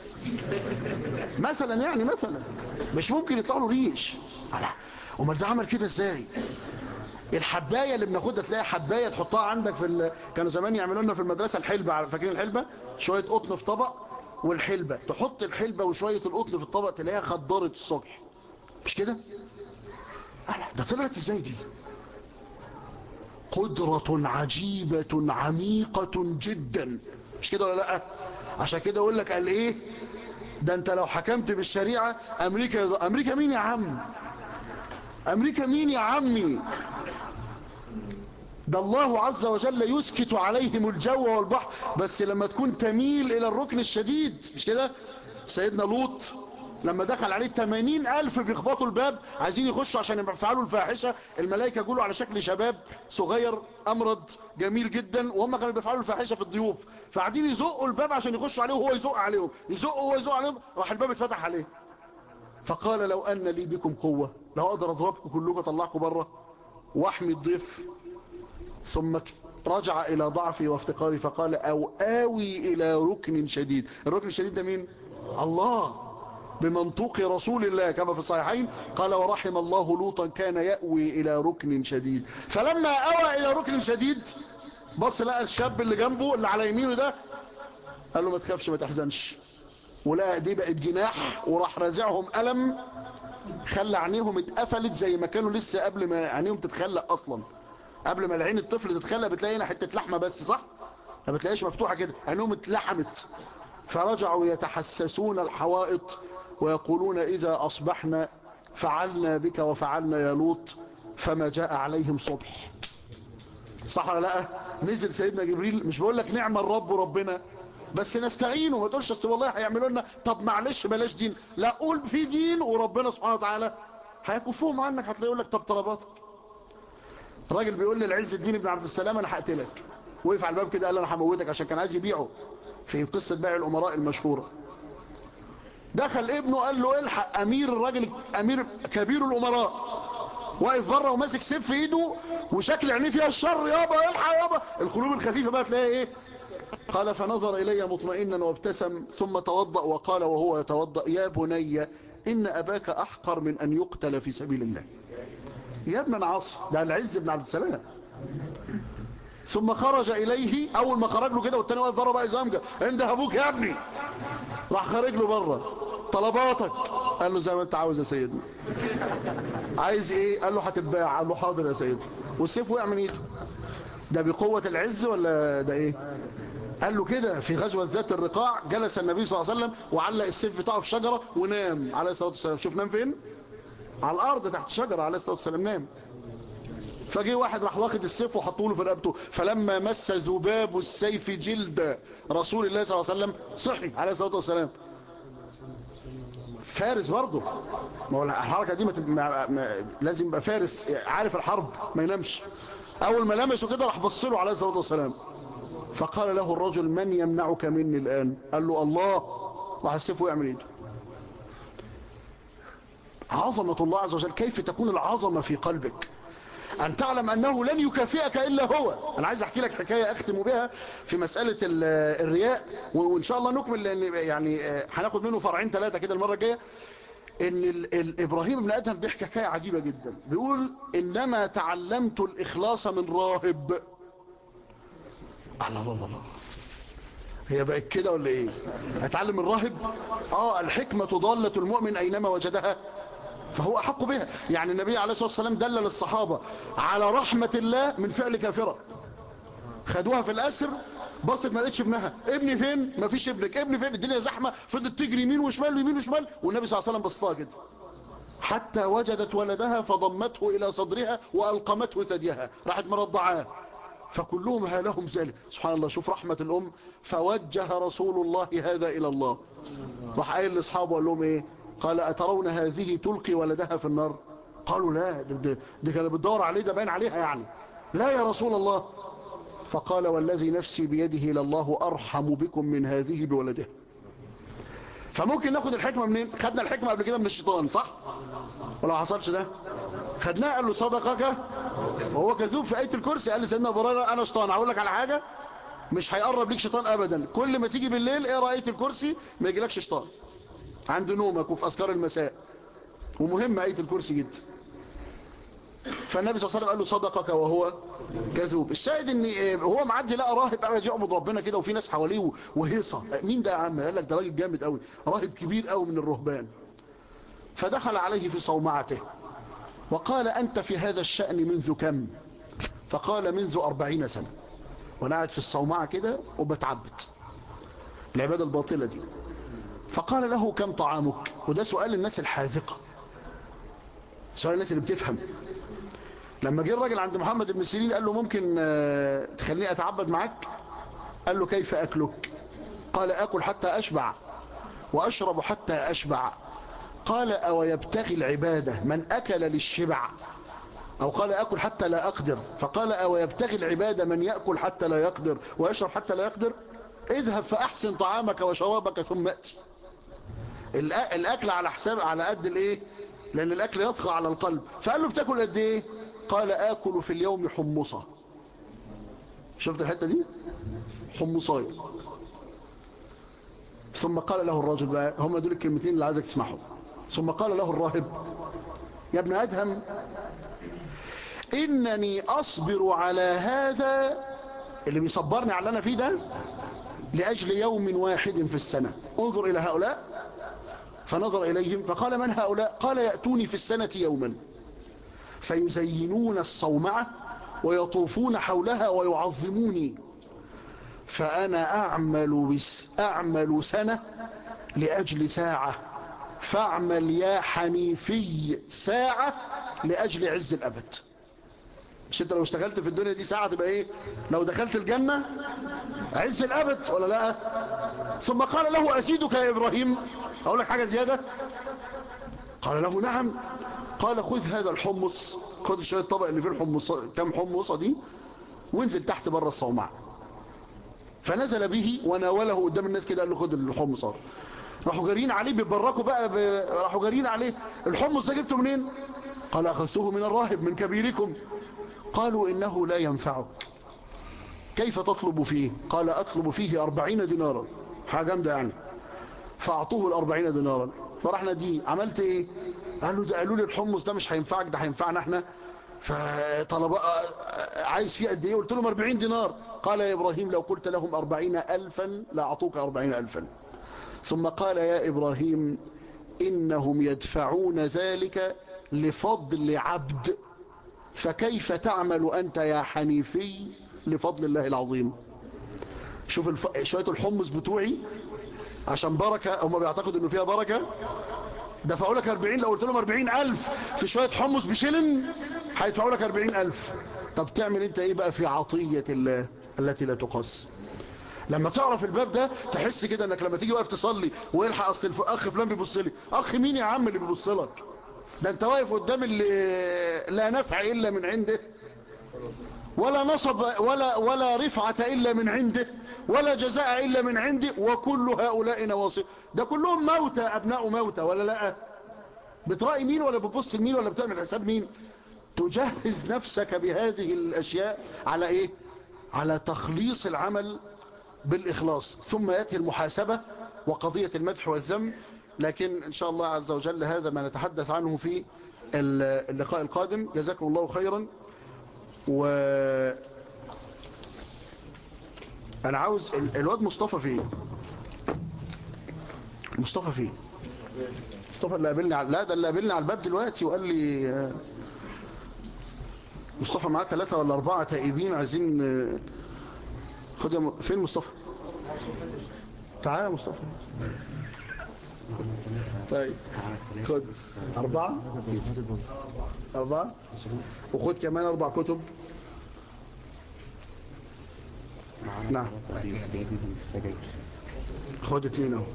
مثلا يعني مثلا مش ممكن يطلع له ريش الله امال ده عمل كده ازاي الحبايه اللي بناخدها تلاقي حبايه تحطها عندك في ال... كانوا زمان يعملوا لنا في المدرسه الحلبه فاكرين الحلبه شويه قطن في طبق والحلبه تحط الحلبه وشويه القطن في الطبق تلاقيها خضرت الصبح مش كده ألا ده طلعت ازاي دي قدرة عجيبة عميقة جدا مش كده ولا لا عشان كده اقول لك قال ايه ده انت لو حكمت بالشريعة امريكا يض... امريكا مين يا عم امريكا مين يا عمي ده الله عز وجل يسكت عليهم الجو والبحر بس لما تكون تميل الى الركن الشديد مش كده سيدنا لوط لما دخل عليه 80 ألف بيخبطوا الباب عايزين يخشوا عشان يفعلوا الفاحشة الملائكة جولوا على شكل شباب صغير أمرد جميل جدا وهم كانوا بيفعلوا الفاحشة في الضيوف فقاعدين يزقوا الباب عشان يخشوا عليه وهو يزق عليهم يزقوا وهو يزق عليهم راح الباب اتفتح عليه فقال لو أن لي بكم قوة لو أقدر أضربكم كلكم أطلعكم بره وأحمي الضيف ثم رجع إلى ضعفي وافتقاري فقال أو آوي إلى ركن شديد الركن الشديد ده مين؟ الله بمنطوق رسول الله كما في الصحيحين قال ورحم الله لوطا كان يأوي إلى ركن شديد فلما أوى إلى ركن شديد بص لقى الشاب اللي جنبه اللي على يمينه ده قال له ما تخافش ما تحزنش ولقى دي بقت جناح وراح رازعهم ألم خلى عينيهم اتقفلت زي ما كانوا لسه قبل ما عينيهم تتخلق أصلا قبل ما العين الطفل تتخلق بتلاقي هنا حتة لحمة بس صح ما بتلاقيش مفتوحة كده عينيهم اتلحمت فرجعوا يتحسسون الحوائط ويقولون إذا أصبحنا فعلنا بك وفعلنا يا لوط فما جاء عليهم صبح صح ولا لا نزل سيدنا جبريل مش بقول لك نعم الرب ربنا بس نستعينه ما تقولش اصل والله هيعملوا لنا طب معلش بلاش دين لا قول في دين وربنا سبحانه وتعالى هيكفوهم عنك هتلاقي يقول لك طب طلباتك راجل بيقول لي العز الدين بن عبد السلام انا هقتلك وقف على الباب كده قال انا هموتك عشان كان عايز يبيعه في قصه بيع الامراء المشهوره دخل ابنه قال له الحق امير الراجل امير كبير الامراء واقف بره وماسك سيف في ايده وشكل عينيه فيها الشر يابا الحق يابا القلوب الخفيفه بقى تلاقيها ايه قال فنظر الي مطمئنا وابتسم ثم توضأ وقال وهو يتوضأ يا بني ان اباك احقر من ان يقتل في سبيل الله يا ابن العاص ده العز بن عبد السلام ثم خرج اليه اول ما خرج له كده والتاني واقف بره بقى يزمجر عند ابوك يا ابني راح خارج له بره طلباتك قال له زي ما انت عاوز يا سيدنا عايز ايه قال له هتتباع قال له حاضر يا سيدنا والسيف وقع من ايده ده بقوة العز ولا ده ايه قال له كده في غزوة ذات الرقاع جلس النبي صلى الله عليه وسلم وعلق السيف بتاعه في شجرة ونام عليه الصلاة والسلام شوف نام فين على الارض تحت شجرة عليه الصلاة والسلام نام فجي واحد راح واخد السيف وحطه له في رقبته فلما مس ذباب السيف جلد رسول الله صلى الله عليه وسلم صحي عليه الصلاه والسلام فارس برضه ما هو الحركه دي ما تب... ما... ما... لازم يبقى فارس عارف الحرب ما ينامش اول ما لمسه كده راح بص له عليه الصلاه والسلام فقال له الرجل من يمنعك مني الان قال له الله راح السيف وقع من ايده عظمه الله عز وجل كيف تكون العظمه في قلبك أن تعلم أنه لن يكافئك إلا هو أنا عايز أحكي لك حكاية أختم بها في مسألة الرياء وإن شاء الله نكمل لأن يعني هناخد منه فرعين ثلاثة كده المرة الجاية إن ال ال إبراهيم بن أدهم بيحكي حكاية عجيبة جدا بيقول إنما تعلمت الإخلاص من راهب الله الله الله هي بقت كده ولا إيه هتعلم الراهب آه الحكمة ضالة المؤمن أينما وجدها فهو أحق بها يعني النبي عليه الصلاة والسلام دلل الصحابة على رحمة الله من فعل كافرة خدوها في الأسر بصت ما لقيتش ابنها ابني فين ما فيش ابنك ابني فين الدنيا زحمة فضلت تجري يمين وشمال ويمين وشمال والنبي صلى الله عليه وسلم بصتها كده حتى وجدت ولدها فضمته إلى صدرها وألقمته ثديها راحت مرضعاه فكلهم هالهم ذلك سبحان الله شوف رحمة الأم فوجه رسول الله هذا إلى الله راح قايل لأصحابه وقال لهم إيه قال أترون هذه تلقي ولدها في النار قالوا لا دي, دي كانت بتدور عليه ده باين عليها يعني لا يا رسول الله فقال والذي نفسي بيده لله أرحم بكم من هذه بولدها فممكن ناخد الحكمة منين خدنا الحكمة قبل كده من الشيطان صح ولا حصلش ده خدناه قال له صدقك وهو كذوب في آية الكرسي قال لسيدنا بريرة أنا شيطان هقول لك على حاجة مش هيقرب ليك شيطان أبدا كل ما تيجي بالليل اقرا آية الكرسي ما يجيلكش شيطان عند نومك وفي أذكار المساء ومهم آية الكرسي جدا فالنبي صلى الله عليه وسلم قال له صدقك وهو كذوب الشاهد ان هو معدي لقى راهب قاعد يعبد ربنا كده وفي ناس حواليه وهيصه مين ده يا عم قال لك ده راجل جامد قوي راهب كبير قوي من الرهبان فدخل عليه في صومعته وقال انت في هذا الشأن منذ كم فقال منذ أربعين سنة وانا قاعد في الصومعة كده وبتعبد العبادة الباطلة دي فقال له كم طعامك وده سؤال الناس الحاذقة سؤال الناس اللي بتفهم لما جه الراجل عند محمد بن سيرين قال له ممكن تخليني أتعبد معك قال له كيف أكلك قال أكل حتى أشبع وأشرب حتى أشبع قال أو يبتغي العبادة من أكل للشبع أو قال أكل حتى لا أقدر فقال أو يبتغي العبادة من يأكل حتى لا يقدر ويشرب حتى لا يقدر اذهب فأحسن طعامك وشرابك ثم أتي الأكل على حساب على قد الإيه لأن الأكل يطغى على القلب فقال له بتاكل قد إيه قال آكل في اليوم حمصة شفت الحتة دي حمصاية ثم قال له الرجل بقى هم دول الكلمتين اللي عايزك تسمعهم ثم قال له الراهب يا ابن أدهم إنني أصبر على هذا اللي بيصبرني على اللي أنا فيه ده لأجل يوم واحد في السنة انظر إلى هؤلاء فنظر إليهم فقال من هؤلاء قال يأتوني في السنة يوما فيزينون الصومعة ويطوفون حولها ويعظموني فأنا أعمل, بس أعمل سنة لأجل ساعة فاعمل يا حنيفي ساعة لأجل عز الأبد مش انت لو اشتغلت في الدنيا دي ساعة تبقى ايه لو دخلت الجنة عز الأبد ولا لا ثم قال له أزيدك يا إبراهيم أقول لك حاجة زيادة قال له نعم قال خذ هذا الحمص خذ شوية الطبق اللي فيه الحمص كم حمصة دي وانزل تحت بره الصومعة فنزل به وناوله قدام الناس كده قال له خد الحمص راحوا جارين عليه بيبركوا بقى ب... راحوا جارين عليه الحمص ده جبته منين قال أخذته من الراهب من كبيركم قالوا إنه لا ينفعك كيف تطلب فيه قال أطلب فيه أربعين دينارا حاجة جامدة يعني فأعطوه الأربعين دينارا فرحنا دي عملت إيه قالوا ده قالوا لي الحمص ده مش هينفعك ده هينفعنا احنا فطلب عايز فيه قد ايه قلت لهم 40 دينار قال يا إبراهيم لو قلت لهم أربعين ألفا لأعطوك أربعين ألفا ثم قال يا إبراهيم إنهم يدفعون ذلك لفضل عبد فكيف تعمل أنت يا حنيفي لفضل الله العظيم شوف الف... شوية الحمص بتوعي عشان بركة هم بيعتقدوا انه فيها بركة دفعوا لك 40 لو قلت لهم 40 ألف في شوية حمص بشلن هيدفعوا لك 40 ألف طب تعمل انت ايه بقى في عطية الله التي لا تقاس لما تعرف الباب ده تحس كده انك لما تيجي واقف تصلي والحق اصل الاخ فلان بيبص لي اخ مين يا عم اللي بيبص لك ده انت واقف قدام اللي لا نفع الا من عنده ولا نصب ولا ولا رفعة الا من عنده ولا جزاء الا من عنده وكل هؤلاء نواصب ده كلهم موتى ابناء موتى ولا لا بتراعي مين ولا بتبص لمين ولا بتعمل حساب مين تجهز نفسك بهذه الاشياء على ايه على تخليص العمل بالإخلاص ثم يأتي المحاسبة وقضية المدح والذم لكن إن شاء الله عز وجل هذا ما نتحدث عنه في اللقاء القادم جزاكم الله خيرا و أنا عاوز الواد مصطفى فيه مصطفى فيه مصطفى اللي قابلني على... لا ده اللي قابلني على الباب دلوقتي وقال لي مصطفى معاه ثلاثة ولا أربعة تائبين عايزين خد يا م... فين مصطفى تعال يا مصطفى طيب خد أربعة أربعة وخد كمان أربع كتب نعم خد اتنين اهو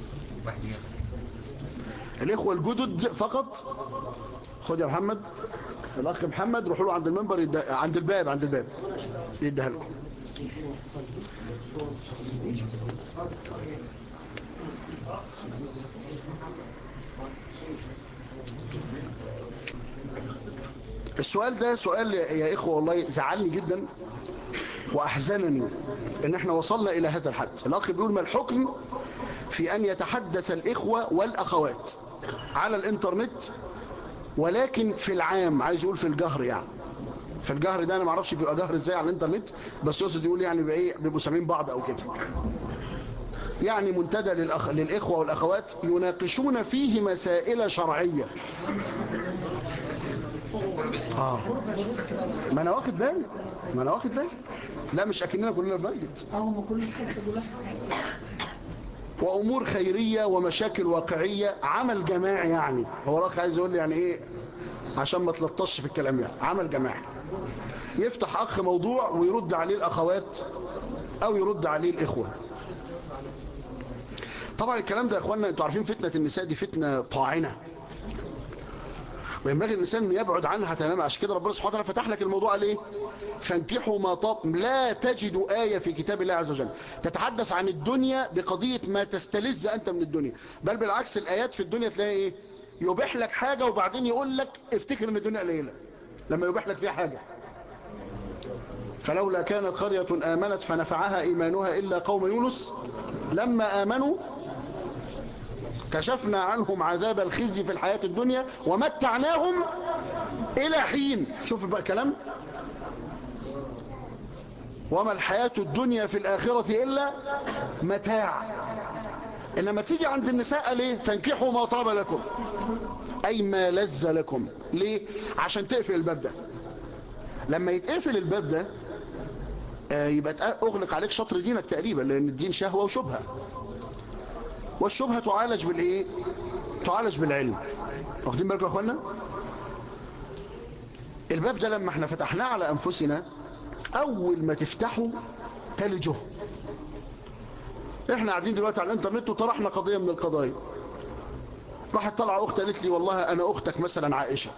الإخوة الجدد فقط خد يا محمد الأخ محمد روحوا له عند المنبر يد... عند الباب عند الباب يديها لكم السؤال ده سؤال يا إخوة والله زعلني جدا وأحزنني إن احنا وصلنا إلى هذا الحد الأخ بيقول ما الحكم في أن يتحدث الإخوة والأخوات على الإنترنت ولكن في العام عايز يقول في الجهر يعني في الجهر ده انا ما اعرفش بيبقى جهر ازاي على الانترنت بس يقصد يقول يعني بقى ايه بيبقوا سامعين بعض او كده يعني منتدى للأخ... للاخوه والاخوات يناقشون فيه مسائل شرعيه اه ما انا واخد بالي ما انا واخد بالي لا مش اكننا كلنا في مسجد هم كل حاجه كلها وامور خيريه ومشاكل واقعيه عمل جماعي يعني هو الاخ عايز يقول لي يعني ايه عشان ما تلطش في الكلام يعني عمل جماعي يفتح اخ موضوع ويرد عليه الاخوات او يرد عليه الاخوه طبعا الكلام ده يا اخوانا انتوا عارفين فتنه النساء دي فتنه طاعنه وينبغي الانسان ان يبعد عنها تماما عشان كده ربنا سبحانه وتعالى فتح لك الموضوع قال ايه فانكحوا ما طاب لا تجد آية في كتاب الله عز وجل تتحدث عن الدنيا بقضية ما تستلذ أنت من الدنيا بل بالعكس الآيات في الدنيا تلاقي إيه يبيح لك حاجة وبعدين يقول لك افتكر ان الدنيا قليلة لما يبيح لك فيها حاجة فلولا كانت قرية آمنت فنفعها إيمانها إلا قوم يونس لما آمنوا كشفنا عنهم عذاب الخزي في الحياة الدنيا ومتعناهم إلى حين شوف بقى الكلام وما الحياة الدنيا في الآخرة إلا متاع إنما تيجي عند النساء ليه فانكحوا ما طاب لكم أي ما لذ لكم ليه عشان تقفل الباب ده لما يتقفل الباب ده آه، يبقى تق- أغلق عليك شطر دينك تقريبا لأن الدين شهوة وشبهة والشبهة تعالج بالإيه تعالج بالعلم واخدين بالكم يا أخوانا الباب ده لما احنا فتحناه على أنفسنا أول ما تفتحه تلجه احنا قاعدين دلوقتي على الانترنت وطرحنا قضية من القضايا راحت طلع اخت قالت لي والله انا اختك مثلا عائشة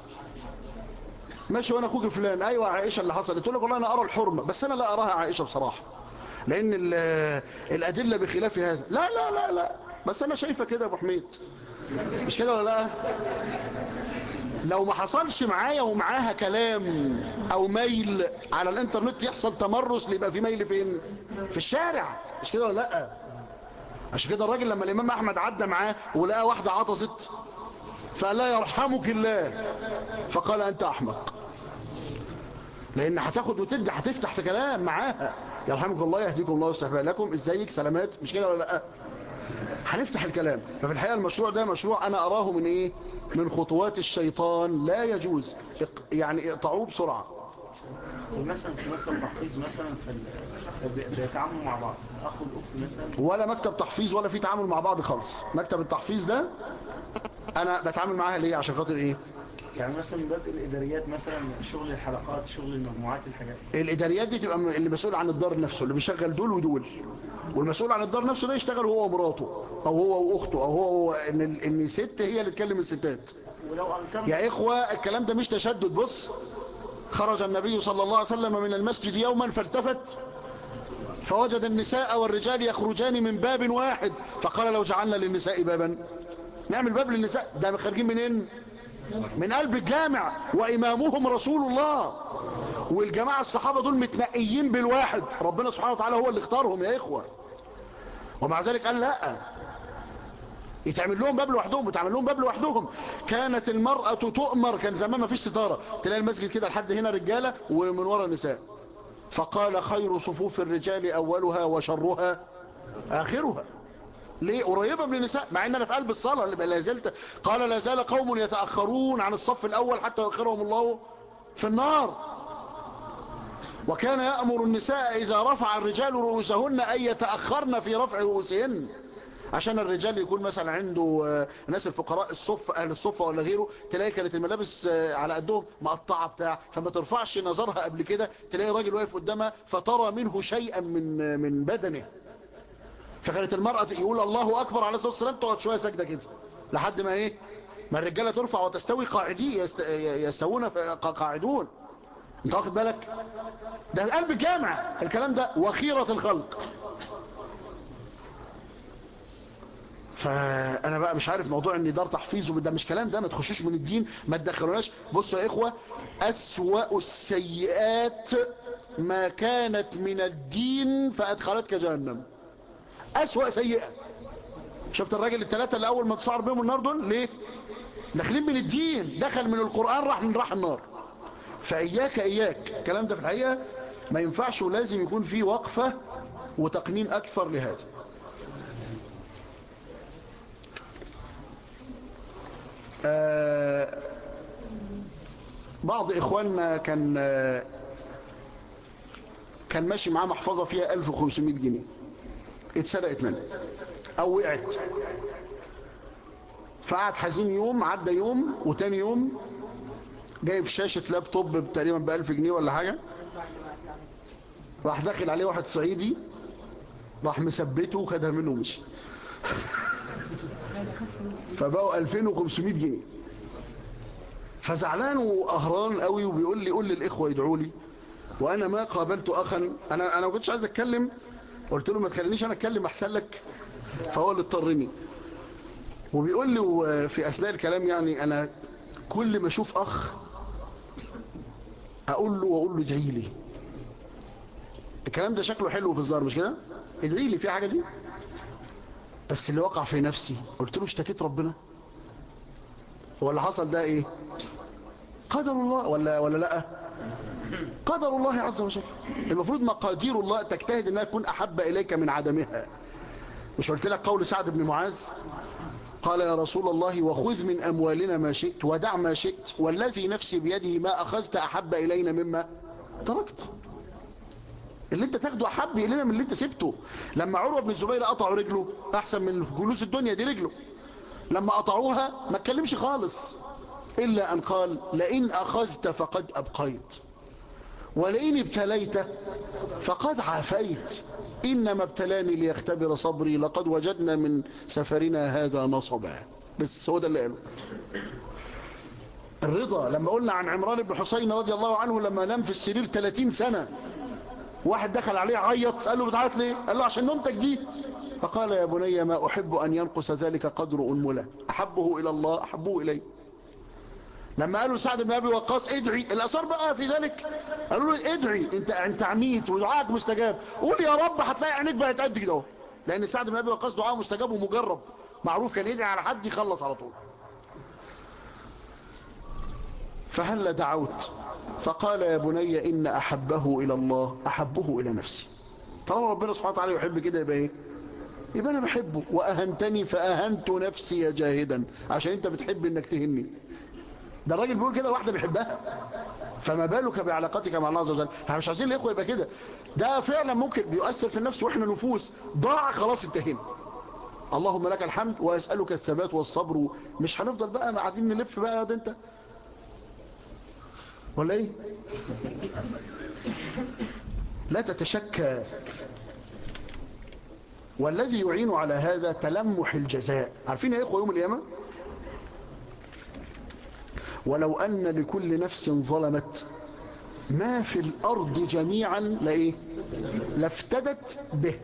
ماشي وانا اخوك فلان ايوه عائشة اللي حصلت تقول لك والله انا ارى الحرمة بس انا لا اراها عائشة بصراحة لان ال- الادلة بخلاف هذا لا لا لا لا بس انا شايفة كده يا ابو حميد مش كده ولا لا لو ما حصلش معايا ومعاها كلام او ميل على الانترنت يحصل تمرس يبقى في ميل فين في الشارع مش كده ولا لا عشان كده الراجل لما الامام احمد عدى معاه ولقى واحده عطست فقال لا يرحمك الله فقال انت احمق لان هتاخد وتدي هتفتح في كلام معاها يرحمك الله يهديكم الله ويصلح بالكم ازيك سلامات مش كده ولا لا هنفتح الكلام ففي الحقيقه المشروع ده مشروع انا اراه من ايه من خطوات الشيطان لا يجوز اق- يعني اقطعوه بسرعه مثلا في مكتب تحفيظ مثلا في ال- بي- بيتعاملوا مع بعض الاخ والاخت مثلا ولا مكتب تحفيظ ولا في تعامل مع بعض خالص مكتب التحفيظ ده انا بتعامل معاها ليه عشان خاطر ايه يعني مثلا بدء الاداريات مثلا شغل الحلقات شغل المجموعات الحاجات الاداريات دي تبقى اللي مسؤول عن الدار نفسه اللي بيشغل دول ودول والمسؤول عن الدار نفسه ده يشتغل هو ومراته او هو واخته او هو ان ال- ان ست هي اللي تكلم الستات ولو انكرنا يا اخوه الكلام ده مش تشدد بص خرج النبي صلى الله عليه وسلم من المسجد يوما فالتفت فوجد النساء والرجال يخرجان من باب واحد فقال لو جعلنا للنساء بابا نعمل باب للنساء ده خارجين منين من قلب الجامع وإمامهم رسول الله والجماعة الصحابة دول متنقيين بالواحد ربنا سبحانه وتعالى هو اللي اختارهم يا إخوة ومع ذلك قال لا يتعمل لهم باب لوحدهم وتعمل لهم باب لوحدهم كانت المرأة تؤمر كان زمان ما فيش ستارة تلاقي المسجد كده لحد هنا رجالة ومن ورا نساء فقال خير صفوف الرجال أولها وشرها آخرها ليه قريبة من النساء مع ان انا في قلب الصلاة اللي لا زلت قال لا زال قوم يتأخرون عن الصف الاول حتى يؤخرهم الله في النار وكان يأمر النساء إذا رفع الرجال رؤوسهن أن يتأخرن في رفع رؤوسهن عشان الرجال يكون مثلا عنده آه، ناس الفقراء الصف أهل الصفة ولا غيره تلاقي كانت الملابس آه، على قدهم مقطعة بتاع فما ترفعش نظرها قبل كده تلاقي راجل واقف قدامها فترى منه شيئا من آه، من بدنه فكانت المرأة يقول الله أكبر عليه الصلاة والسلام تقعد شوية ساكتة كده لحد ما إيه ما الرجالة ترفع وتستوي قاعدين يست... يستوون في- قاعدون انت واخد بالك ده قلب الجامع الكلام ده وخيرة الخلق فانا بقى مش عارف موضوع ان دار تحفيظ وده مش كلام ده ما تخشوش من الدين ما تدخلوناش بصوا يا اخوه اسوا السيئات ما كانت من الدين فادخلتك جهنم اسوا سيئه شفت الراجل الثلاثه اللي اول ما تصعر بهم النار دول ليه داخلين من الدين دخل من القران راح من راح النار فاياك اياك الكلام ده في الحقيقه ما ينفعش ولازم يكون فيه وقفه وتقنين اكثر لهذا آه، بعض إخواننا كان آه، كان ماشي معاه محفظة فيها 1500 جنيه اتسرقت منه أو وقعت فقعد حزين يوم عدى يوم وتاني يوم جايب شاشة لابتوب تقريبا ب 1000 جنيه ولا حاجة راح داخل عليه واحد صعيدي راح مثبته وخدها منه ومشي فبقوا 2500 جنيه فزعلان وقهران قوي وبيقول لي قول للاخوه يدعوا لي وانا ما قابلت اخا انا انا ما كنتش عايز اتكلم قلت له ما تخلينيش انا اتكلم احسن لك فهو اللي اضطرني وبيقول لي و- في اثناء الكلام يعني انا كل ما اشوف اخ اقول له واقول له ادعي لي الكلام ده شكله حلو في الظاهر مش كده ادعي لي في حاجه دي بس اللي وقع في نفسي قلت له اشتكيت ربنا هو اللي حصل ده ايه قدر الله ولا ولا لا قدر الله عز وجل المفروض مقادير الله تجتهد انها تكون احب اليك من عدمها مش قلت لك قول سعد بن معاذ قال يا رسول الله وخذ من اموالنا ما شئت ودع ما شئت والذي نفسي بيده ما اخذت احب الينا مما تركت اللي انت تاخده احب الينا من اللي انت سبته لما عروه بن الزبير قطعوا رجله احسن من فلوس الدنيا دي رجله لما قطعوها ما اتكلمش خالص الا ان قال لئن اخذت فقد ابقيت ولئن ابتليت فقد عافيت انما ابتلاني ليختبر صبري لقد وجدنا من سفرنا هذا نصبا بس هو ده اللي قاله الرضا لما قلنا عن عمران بن حسين رضي الله عنه لما نام في السرير 30 سنة واحد دخل عليه عيط قال له بتعيط ليه قال له عشان نومتك دي فقال يا بني ما أحب أن ينقص ذلك قدر أنملة أحبه إلى الله أحبه إليه لما قالوا سعد بن أبي وقاص ادعي الأثار بقى في ذلك قالوا له ادعي انت انت عميت ودعائك مستجاب قول يا رب هتلاقي عينيك بقت قد كده اهو لأن سعد بن أبي وقاص دعاءه مستجاب ومجرب معروف كان يدعي على حد يخلص على طول فهل دعوت فقال يا بني إن أحبه إلى الله أحبه إلى نفسي طالما ربنا سبحانه وتعالى يحب كده يبقى إيه يبقى أنا بحبه وأهنتني فأهنت نفسي جاهدا عشان أنت بتحب إنك تهني ده الراجل بيقول كده واحدة بيحبها فما بالك بعلاقتك مع الله عز وجل احنا مش عايزين الاخوه يبقى كده ده فعلا ممكن بيؤثر في النفس واحنا نفوس ضاع خلاص انتهينا اللهم لك الحمد واسالك الثبات والصبر مش هنفضل بقى قاعدين نلف بقى ده انت ولا ايه لا تتشكى والذي يعين على هذا تلمح الجزاء عارفين يا اخوه يوم القيامه ولو أن لكل نفس ظلمت ما في الأرض جميعا لإيه لافتدت به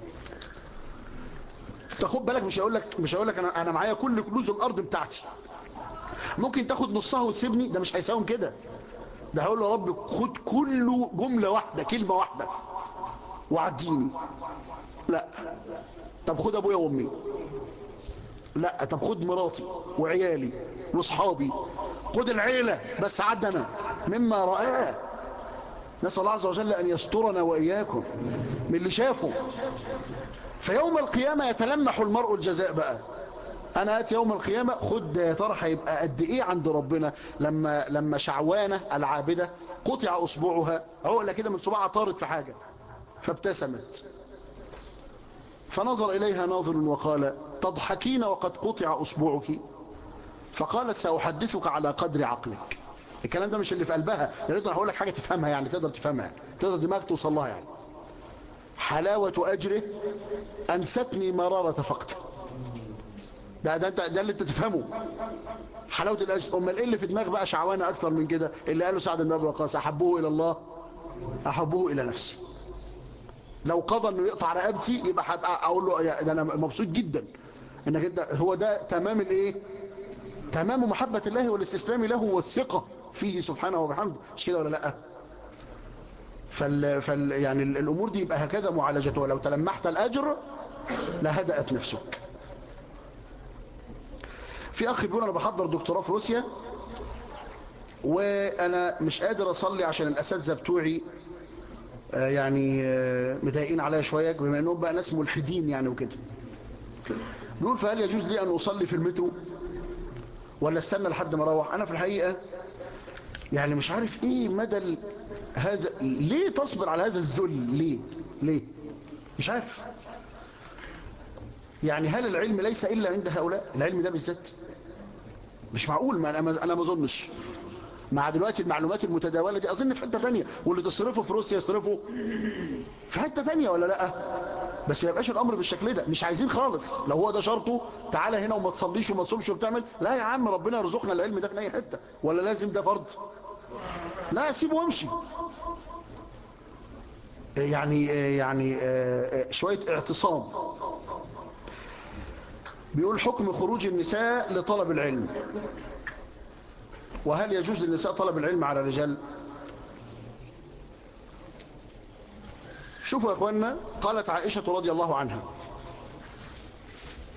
تاخد بالك مش هقول لك مش هقول لك انا انا معايا كل كنوز الارض بتاعتي ممكن تاخد نصها وتسيبني ده مش هيساوم كده ده هقول له يا رب خد كله جمله واحده كلمه واحده وعديني لا طب خد ابويا وامي لا طب خد مراتي وعيالي واصحابي خد العيلة بس عدنا مما رآه نسأل الله عز وجل أن يسترنا وإياكم من اللي شافه فيوم القيامة يتلمح المرء الجزاء بقى أنا أتي يوم القيامة خد يا ترى هيبقى قد إيه عند ربنا لما لما شعوانة العابدة قطع أصبعها عقلة كده من صباعها طارت في حاجة فابتسمت فنظر إليها ناظر وقال تضحكين وقد قطع أصبعك فقالت سأحدثك على قدر عقلك الكلام ده مش اللي في قلبها يا ريت هقول لك حاجة تفهمها يعني تقدر تفهمها تقدر دماغك توصل لها يعني حلاوة أجره أنستني مرارة فقته ده ده, ده, ده اللي انت تفهمه حلاوة الأجر امال ايه اللي في دماغ بقى شعوانة أكثر من كده اللي قاله سعد بن أبي وقاص أحبوه إلى الله أحبوه إلى نفسي لو قضى انه يقطع رقبتي يبقى هبقى اقول له ده انا مبسوط جدا انك انت هو ده تمام الايه تمام محبة الله والاستسلام له والثقة فيه سبحانه وبحمده مش كده ولا لا فال, فال يعني الامور دي يبقى هكذا معالجتها لو تلمحت الاجر لهدأت نفسك في اخ بيقول انا بحضر دكتوراه في روسيا وانا مش قادر اصلي عشان الاساتذه بتوعي يعني مضايقين عليا شويه بما انهم بقى ناس ملحدين يعني وكده بيقول فهل يجوز لي ان اصلي في المترو ولا استنى لحد ما اروح انا في الحقيقه يعني مش عارف ايه مدى هذا ليه تصبر على هذا الذل ليه ليه مش عارف يعني هل العلم ليس الا عند هؤلاء العلم ده بالذات مش معقول ما انا انا ما اظنش مع دلوقتي المعلومات المتداولة دي أظن في حتة تانية واللي تصرفه في روسيا يصرفه في حتة تانية ولا لا بس ما يبقاش الأمر بالشكل ده مش عايزين خالص لو هو ده شرطه تعالى هنا وما تصليش وما تصومش وبتعمل لا يا عم ربنا يرزقنا العلم ده في أي حتة ولا لازم ده فرض لا سيبه وامشي يعني يعني شوية اعتصام بيقول حكم خروج النساء لطلب العلم وهل يجوز للنساء طلب العلم على الرجال شوفوا يا اخواننا قالت عائشة رضي الله عنها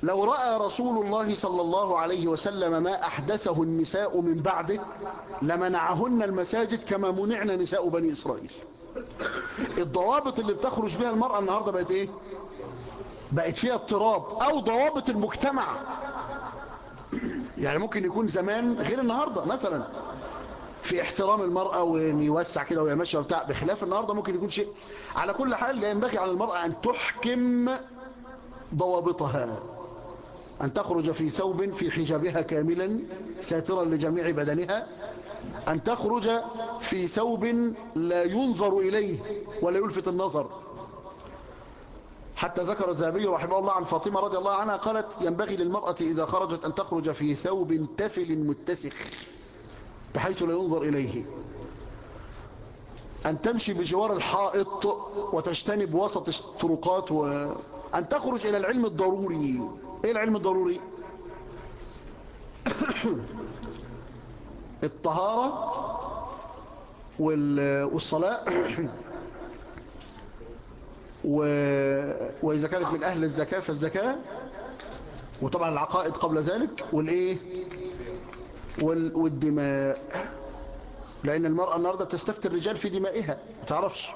لو رأى رسول الله صلى الله عليه وسلم ما أحدثه النساء من بعده لمنعهن المساجد كما منعنا نساء بني إسرائيل الضوابط اللي بتخرج بها المرأة النهاردة بقت ايه بقت فيها اضطراب او ضوابط المجتمع يعني ممكن يكون زمان غير النهاردة مثلا في احترام المرأة وان يوسع كده وهي ماشيه وبتاع بخلاف النهاردة ممكن يكون شيء على كل حال لا ينبغي على المرأة ان تحكم ضوابطها أن تخرج في ثوب في حجابها كاملا ساترا لجميع بدنها أن تخرج في ثوب لا ينظر إليه ولا يلفت النظر حتى ذكر الذهبي رحمه الله عن فاطمة رضي الله عنها قالت ينبغي للمرأة إذا خرجت أن تخرج في ثوب تفل متسخ بحيث لا ينظر إليه أن تمشي بجوار الحائط وتجتنب وسط الطرقات وأن تخرج إلى العلم الضروري إيه العلم الضروري؟ الطهارة والصلاة و... وإذا كانت من أهل الزكاة فالزكاة وطبعا العقائد قبل ذلك والإيه وال... والدماء لأن المرأة النهاردة بتستفتي الرجال في دمائها ما تعرفش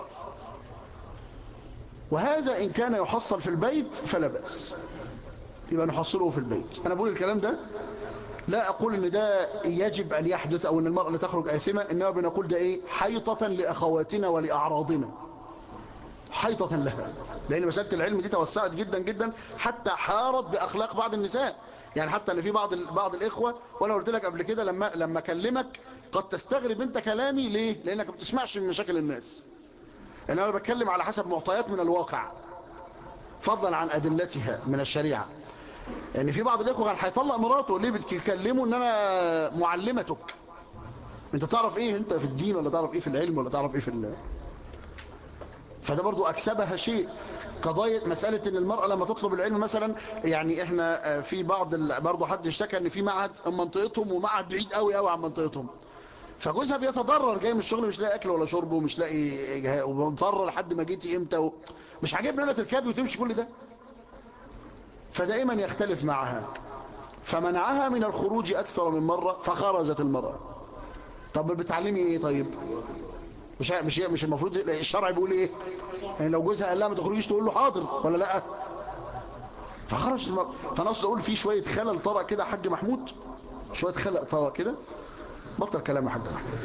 وهذا إن كان يحصل في البيت فلا بأس يبقى نحصله في البيت أنا بقول الكلام ده لا أقول إن ده يجب أن يحدث أو إن المرأة اللي تخرج آثمة إنما بنقول ده إيه حيطة لأخواتنا ولأعراضنا حيطة لها لأن مسألة العلم دي توسعت جدا جدا حتى حارت بأخلاق بعض النساء يعني حتى اللي في بعض بعض الإخوة وأنا قلت لك قبل كده لما لما أكلمك قد تستغرب أنت كلامي ليه؟ لأنك ما بتسمعش من مشاكل الناس إن أنا بتكلم على حسب معطيات من الواقع فضلا عن أدلتها من الشريعة يعني في بعض الإخوة كان هيطلق مراته ليه بتكلموا إن أنا معلمتك أنت تعرف إيه أنت في الدين ولا تعرف إيه في العلم ولا تعرف إيه في ال... فده برضو أكسبها شيء قضايا مسألة ان المرأة لما تطلب العلم مثلا يعني احنا في بعض ال... برضو حد اشتكى ان في معهد منطقتهم ومعهد بعيد قوي قوي عن منطقتهم فجوزها بيتضرر جاي من الشغل مش لاقي اكل ولا شرب ومش لاقي ومضطر لحد ما جيتي امتى و... مش عاجبني انا تركبي وتمشي كل ده فدائما يختلف معها فمنعها من الخروج اكثر من مرة فخرجت المرأة طب بتعلمي ايه طيب مش مش مش المفروض الشرع بيقول ايه يعني لو جوزها قال لها ما تخرجيش تقول له حاضر ولا لا فخرجت المرأة فانا اقصد اقول في شويه خلل طرأ كده يا حاج محمود شويه خلل طرأ كده بطل كلام يا حاج محمود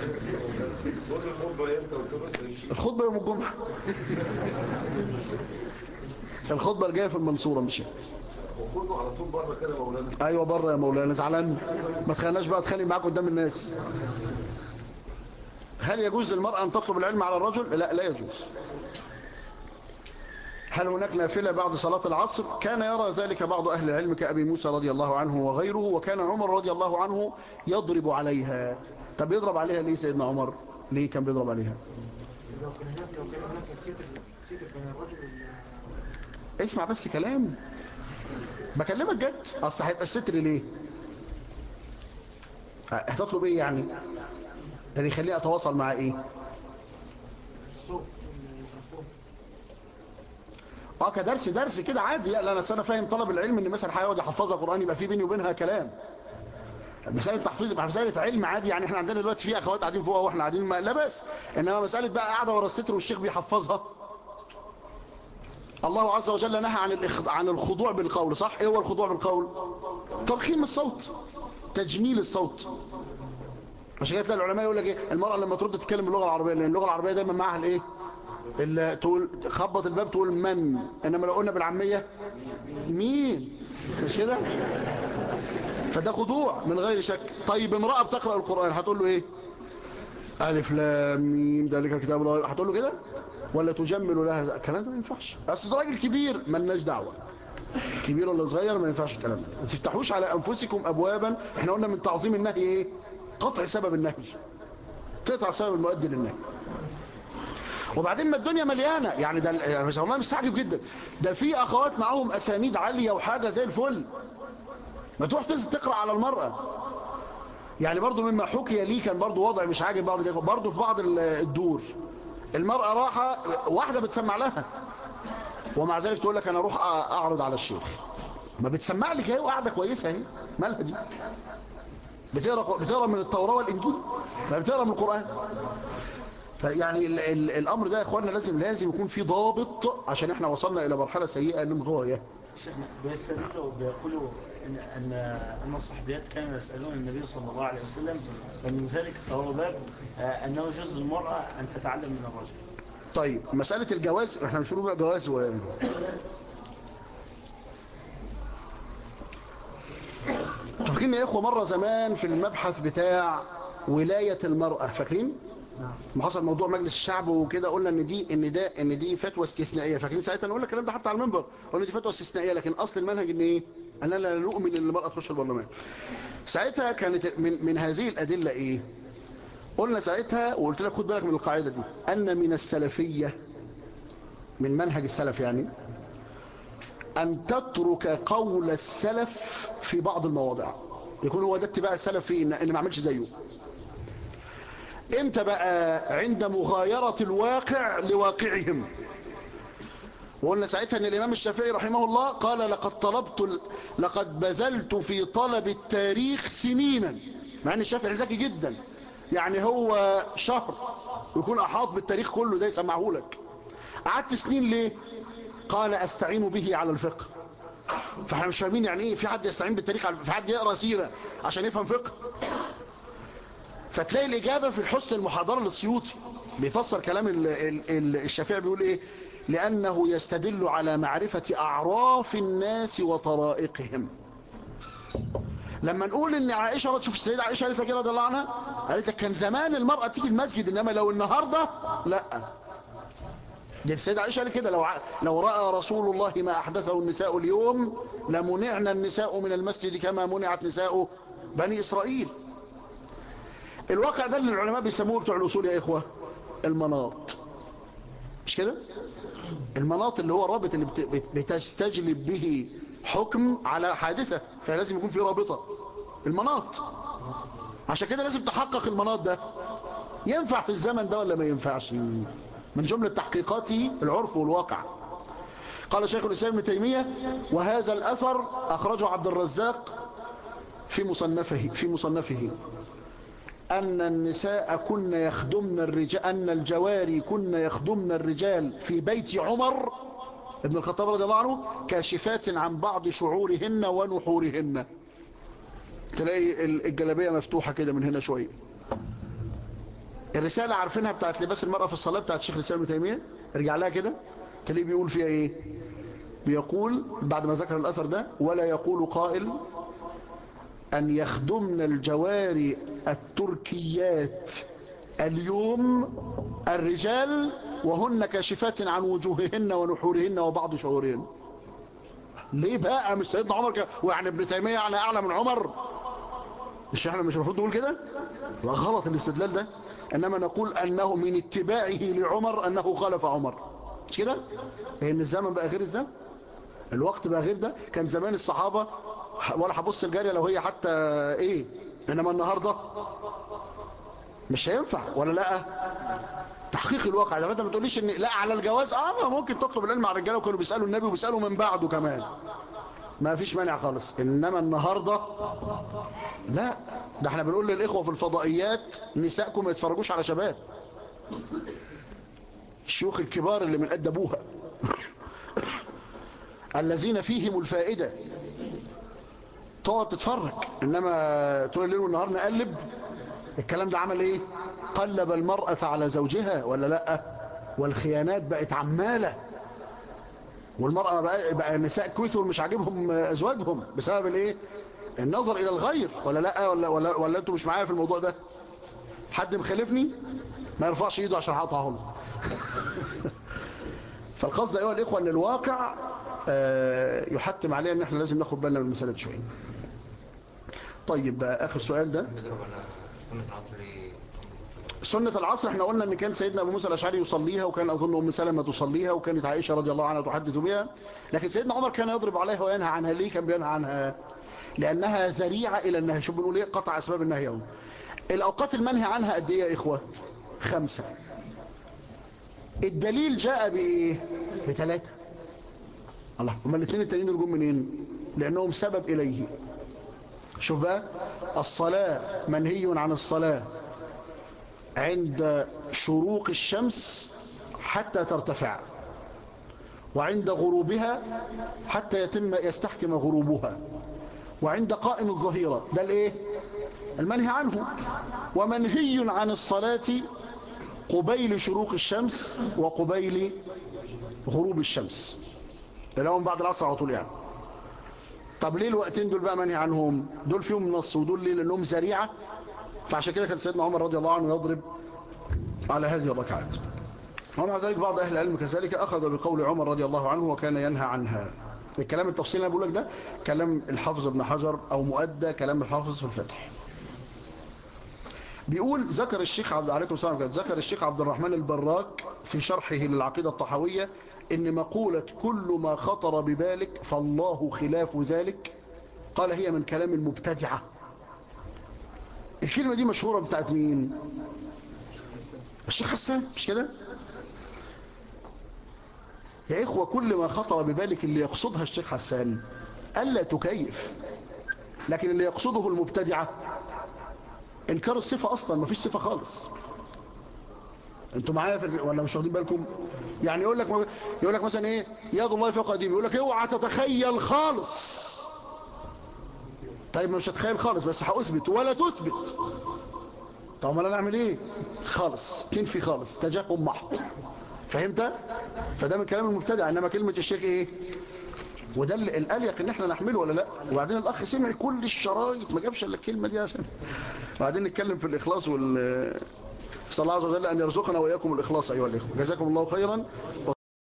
الخطبه يوم الجمعه الخطبه الجايه في المنصوره مش وكله على طول بره كده يا مولانا ايوه بره يا مولانا زعلان ما تخليناش بقى اتخانق معاك قدام الناس هل يجوز للمرأة أن تطلب العلم على الرجل؟ لا لا يجوز هل هناك نافلة بعد صلاة العصر؟ كان يرى ذلك بعض أهل العلم كأبي موسى رضي الله عنه وغيره وكان عمر رضي الله عنه يضرب عليها طب يضرب عليها ليه سيدنا عمر؟ ليه كان بيضرب عليها؟ لو كان هناك لو كان هناك ستر ستر بين الرجل وال اسمع بس كلام بكلمك جد اصل هيبقى الستر ليه هتطلب ايه يعني اللي يخليه اتواصل مع ايه الصوت المفهوم اه كدرس درس كده عادي لا انا انا فاهم طلب العلم ان مثلا هيقعد يحفظها قران يبقى في بيني وبينها كلام مسألة تحفيظ مسألة علم عادي يعني احنا عندنا دلوقتي في اخوات قاعدين فوق واحنا قاعدين ما لا بس انما مسألة بقى قاعدة ورا الستر والشيخ بيحفظها الله عز وجل نهى عن الإخ... عن الخضوع بالقول صح ايه هو الخضوع بالقول ترخيم الصوت تجميل الصوت عشان كده تلاقي العلماء يقول لك ايه المرأة لما ترد تتكلم باللغة العربية لان اللغة العربية دايما معاها الايه اللي تقول خبط الباب تقول من انما لو قلنا بالعامية مين مش كده فده خضوع من غير شك طيب امرأة بتقرأ القرآن هتقول له ايه ألف لام ميم ذلك الكتاب لا ريب هتقول له كده ولا تجمل لها الكلام ده ما ينفعش اصل ده راجل كبير مالناش دعوه كبير ولا صغير ما ينفعش الكلام ده ما تفتحوش على انفسكم ابوابا احنا قلنا من تعظيم النهي ايه قطع سبب النهي تقطع سبب المؤدي للنهي وبعدين ما الدنيا مليانه يعني ده يعني مش والله مستعجب جدا ده في اخوات معاهم اسانيد عاليه وحاجه زي الفل ما تروح تنزل تقرا على المراه يعني برضو مما حكي لي كان برضو وضع مش عاجب بعض الاخوه برضو في بعض الدور المرأة راحة واحدة بتسمع لها ومع ذلك تقول لك أنا أروح أعرض على الشيخ ما بتسمع لك اهي وقاعده كويسه اهي مالها دي بتقرا بتقرا من التوراه والانجيل ما بتقرا من القران فيعني ال ال الامر ده يا اخواننا لازم لازم يكون في ضابط عشان احنا وصلنا الى مرحله سيئه للغايه شيخنا بيستدلوا بيقولوا ان ان ان الصحابيات كانوا يسالون النبي صلى الله عليه وسلم فمن ذلك فهو باب آه، انه يجوز للمراه ان تتعلم من الرجل طيب مساله الجواز احنا مش بنقول بقى جواز و فاكرين يا اخوه مره زمان في المبحث بتاع ولايه المراه فاكرين ما حصل موضوع مجلس الشعب وكده قلنا ان دي ان ده ان دي فتوى استثنائيه فاكرين ساعتها نقول الكلام ده حتى على المنبر قلنا دي فتوى استثنائيه لكن اصل المنهج ان ايه انا لا نؤمن ان المراه تخش البرلمان ساعتها كانت من من هذه الادله ايه قلنا ساعتها وقلت لك خد بالك من القاعده دي ان من السلفيه من منهج السلف يعني أن تترك قول السلف في بعض المواضع يكون هو ده اتباع السلف في اللي ما عملش زيه امتى بقى عند مغايرة الواقع لواقعهم وقلنا ساعتها ان الامام الشافعي رحمه الله قال لقد طلبت لقد بذلت في طلب التاريخ سنينا مع ان الشافعي ذكي جدا يعني هو شهر ويكون احاط بالتاريخ كله ده يسمعه لك قعدت سنين ليه قال استعين به على الفقه فاحنا مش فاهمين يعني ايه في حد يستعين بالتاريخ على في حد يقرا سيره عشان يفهم فقه فتلاقي الاجابه في الحسن المحاضره للسيوطي بيفسر كلام ال ال ال الشافعي بيقول ايه لانه يستدل على معرفه اعراف الناس وطرائقهم لما نقول ان عائشه تشوف السيده عائشه قالت لك رضي الله عنها قالت لك كان زمان المراه تيجي المسجد انما لو النهارده لا دي السيدة عائشة قال كده لو ع... لو رأى رسول الله ما أحدثه النساء اليوم لمنعنا النساء من المسجد كما منعت نساء بني إسرائيل الواقع ده اللي العلماء بيسموه بتوع الأصول يا إخوة المناط مش كده المناط اللي هو الرابط اللي بت... بتستجلب به حكم على حادثة فلازم يكون في رابطة المناط عشان كده لازم تحقق المناط ده ينفع في الزمن ده ولا ما ينفعش من جملة تحقيقاته العرف والواقع قال شيخ الإسلام ابن تيمية وهذا الأثر أخرجه عبد الرزاق في مصنفه في مصنفه أن النساء كن يخدمن الرجال أن الجواري كن يخدمن الرجال في بيت عمر ابن الخطاب رضي الله عنه كاشفات عن بعض شعورهن ونحورهن تلاقي الجلابية مفتوحة كده من هنا شوية الرسالة عارفينها بتاعت لباس المرأة في الصلاة بتاعت شيخ الإسلام ابن تيمية ارجع لها كده تلاقيه بيقول فيها ايه بيقول بعد ما ذكر الأثر ده ولا يقول قائل أن يخدمن الجواري التركيات اليوم الرجال وهن كاشفات عن وجوههن ونحورهن وبعض شعورهن ليه بقى مش سيدنا عمر ك... ويعني ابن تيمية يعني أعلى من عمر مش احنا مش المفروض نقول كده لا غلط الاستدلال ده انما نقول انه من اتباعه لعمر انه خالف عمر مش كده لان الزمن بقى غير الزمن الوقت بقى غير ده كان زمان الصحابة ولا هبص الجارية لو هي حتى ايه انما النهاردة مش هينفع ولا لا تحقيق الواقع لما انت ما تقوليش ان لا على الجواز اه ممكن تطلب العلم مع الرجاله وكانوا بيسالوا النبي وبيسالوا من بعده كمان ما فيش مانع خالص انما النهاردة لا ده احنا بنقول للاخوة في الفضائيات نسائكم ما يتفرجوش على شباب الشيوخ الكبار اللي من قد ابوها الذين فيهم الفائدة تقعد تتفرج انما طول الليل والنهار نقلب الكلام ده عمل ايه قلب المرأة على زوجها ولا لا والخيانات بقت عمالة والمرأة بقى, بقى النساء كويثوا مش عاجبهم ازواجهم بسبب الايه النظر الى الغير ولا لا ولا ولا, ولا انتوا مش معايا في الموضوع ده حد مخالفني ما يرفعش ايده عشان هقطعه له فالقصد ايها الاخوه ان الواقع يحتم علينا ان احنا لازم ناخد بالنا من المساله دي شويه طيب بقى اخر سؤال ده سنة العصر احنا قلنا ان كان سيدنا ابو موسى الاشعري يصليها وكان اظن ام سلمة تصليها وكانت عائشة رضي الله عنها تحدث بها لكن سيدنا عمر كان يضرب عليها وينهى عنها ليه كان بينهى عنها لانها ذريعة الى النهي شو بنقول ايه قطع اسباب النهي اهو الاوقات المنهي عنها قد ايه يا اخوة خمسة الدليل جاء بايه بثلاثة الله هما الاثنين التانيين دول جم منين لأنهم سبب إليه شوف بقى الصلاة منهي عن الصلاة عند شروق الشمس حتى ترتفع وعند غروبها حتى يتم يستحكم غروبها وعند قائم الظهيرة ده الايه المنهي عنه ومنهي عن الصلاة قبيل شروق الشمس وقبيل غروب الشمس اللي هم بعد العصر على طول يعني طب ليه الوقتين دول بقى منهي عنهم دول فيهم نص ودول ليه لانهم سريعه فعشان كده كان سيدنا عمر رضي الله عنه يضرب على هذه الركعات ومع ذلك بعض اهل العلم كذلك اخذ بقول عمر رضي الله عنه وكان ينهى عنها الكلام التفصيل اللي انا بقول لك ده كلام الحافظ ابن حجر او مؤدى كلام الحافظ في الفتح بيقول ذكر الشيخ عبد عليكم السلام عليكم ذكر الشيخ عبد الرحمن البراك في شرحه للعقيدة الطحوية ان مقولة كل ما خطر ببالك فالله خلاف ذلك قال هي من كلام المبتدعة الكلمة دي مشهورة بتاعت مين الشيخ حسان مش كده يا إخوة كل ما خطر ببالك اللي يقصدها الشيخ حسان ألا تكيف لكن اللي يقصده المبتدعة انكار الصفة اصلا ما فيش صفة خالص انتوا معايا في ولا مش واخدين بالكم يعني يقول لك يقول لك مثلا ايه يد الله فوق ايديهم يقول لك اوعى تتخيل خالص طيب مش هتخيل خالص بس هاثبت ولا تثبت طب امال انا اعمل ايه خالص تنفي خالص تجاهل محض فهمت فده من كلام المبتدع انما كلمة الشيخ ايه وده الاليق ان احنا نحمله ولا لا وبعدين الاخ سمع كل الشرايط ما جابش الا الكلمه دي عشان وبعدين نتكلم في الاخلاص وال صلى الله عز وجل ان يرزقنا واياكم الاخلاص ايها الاخوه جزاكم الله خيرا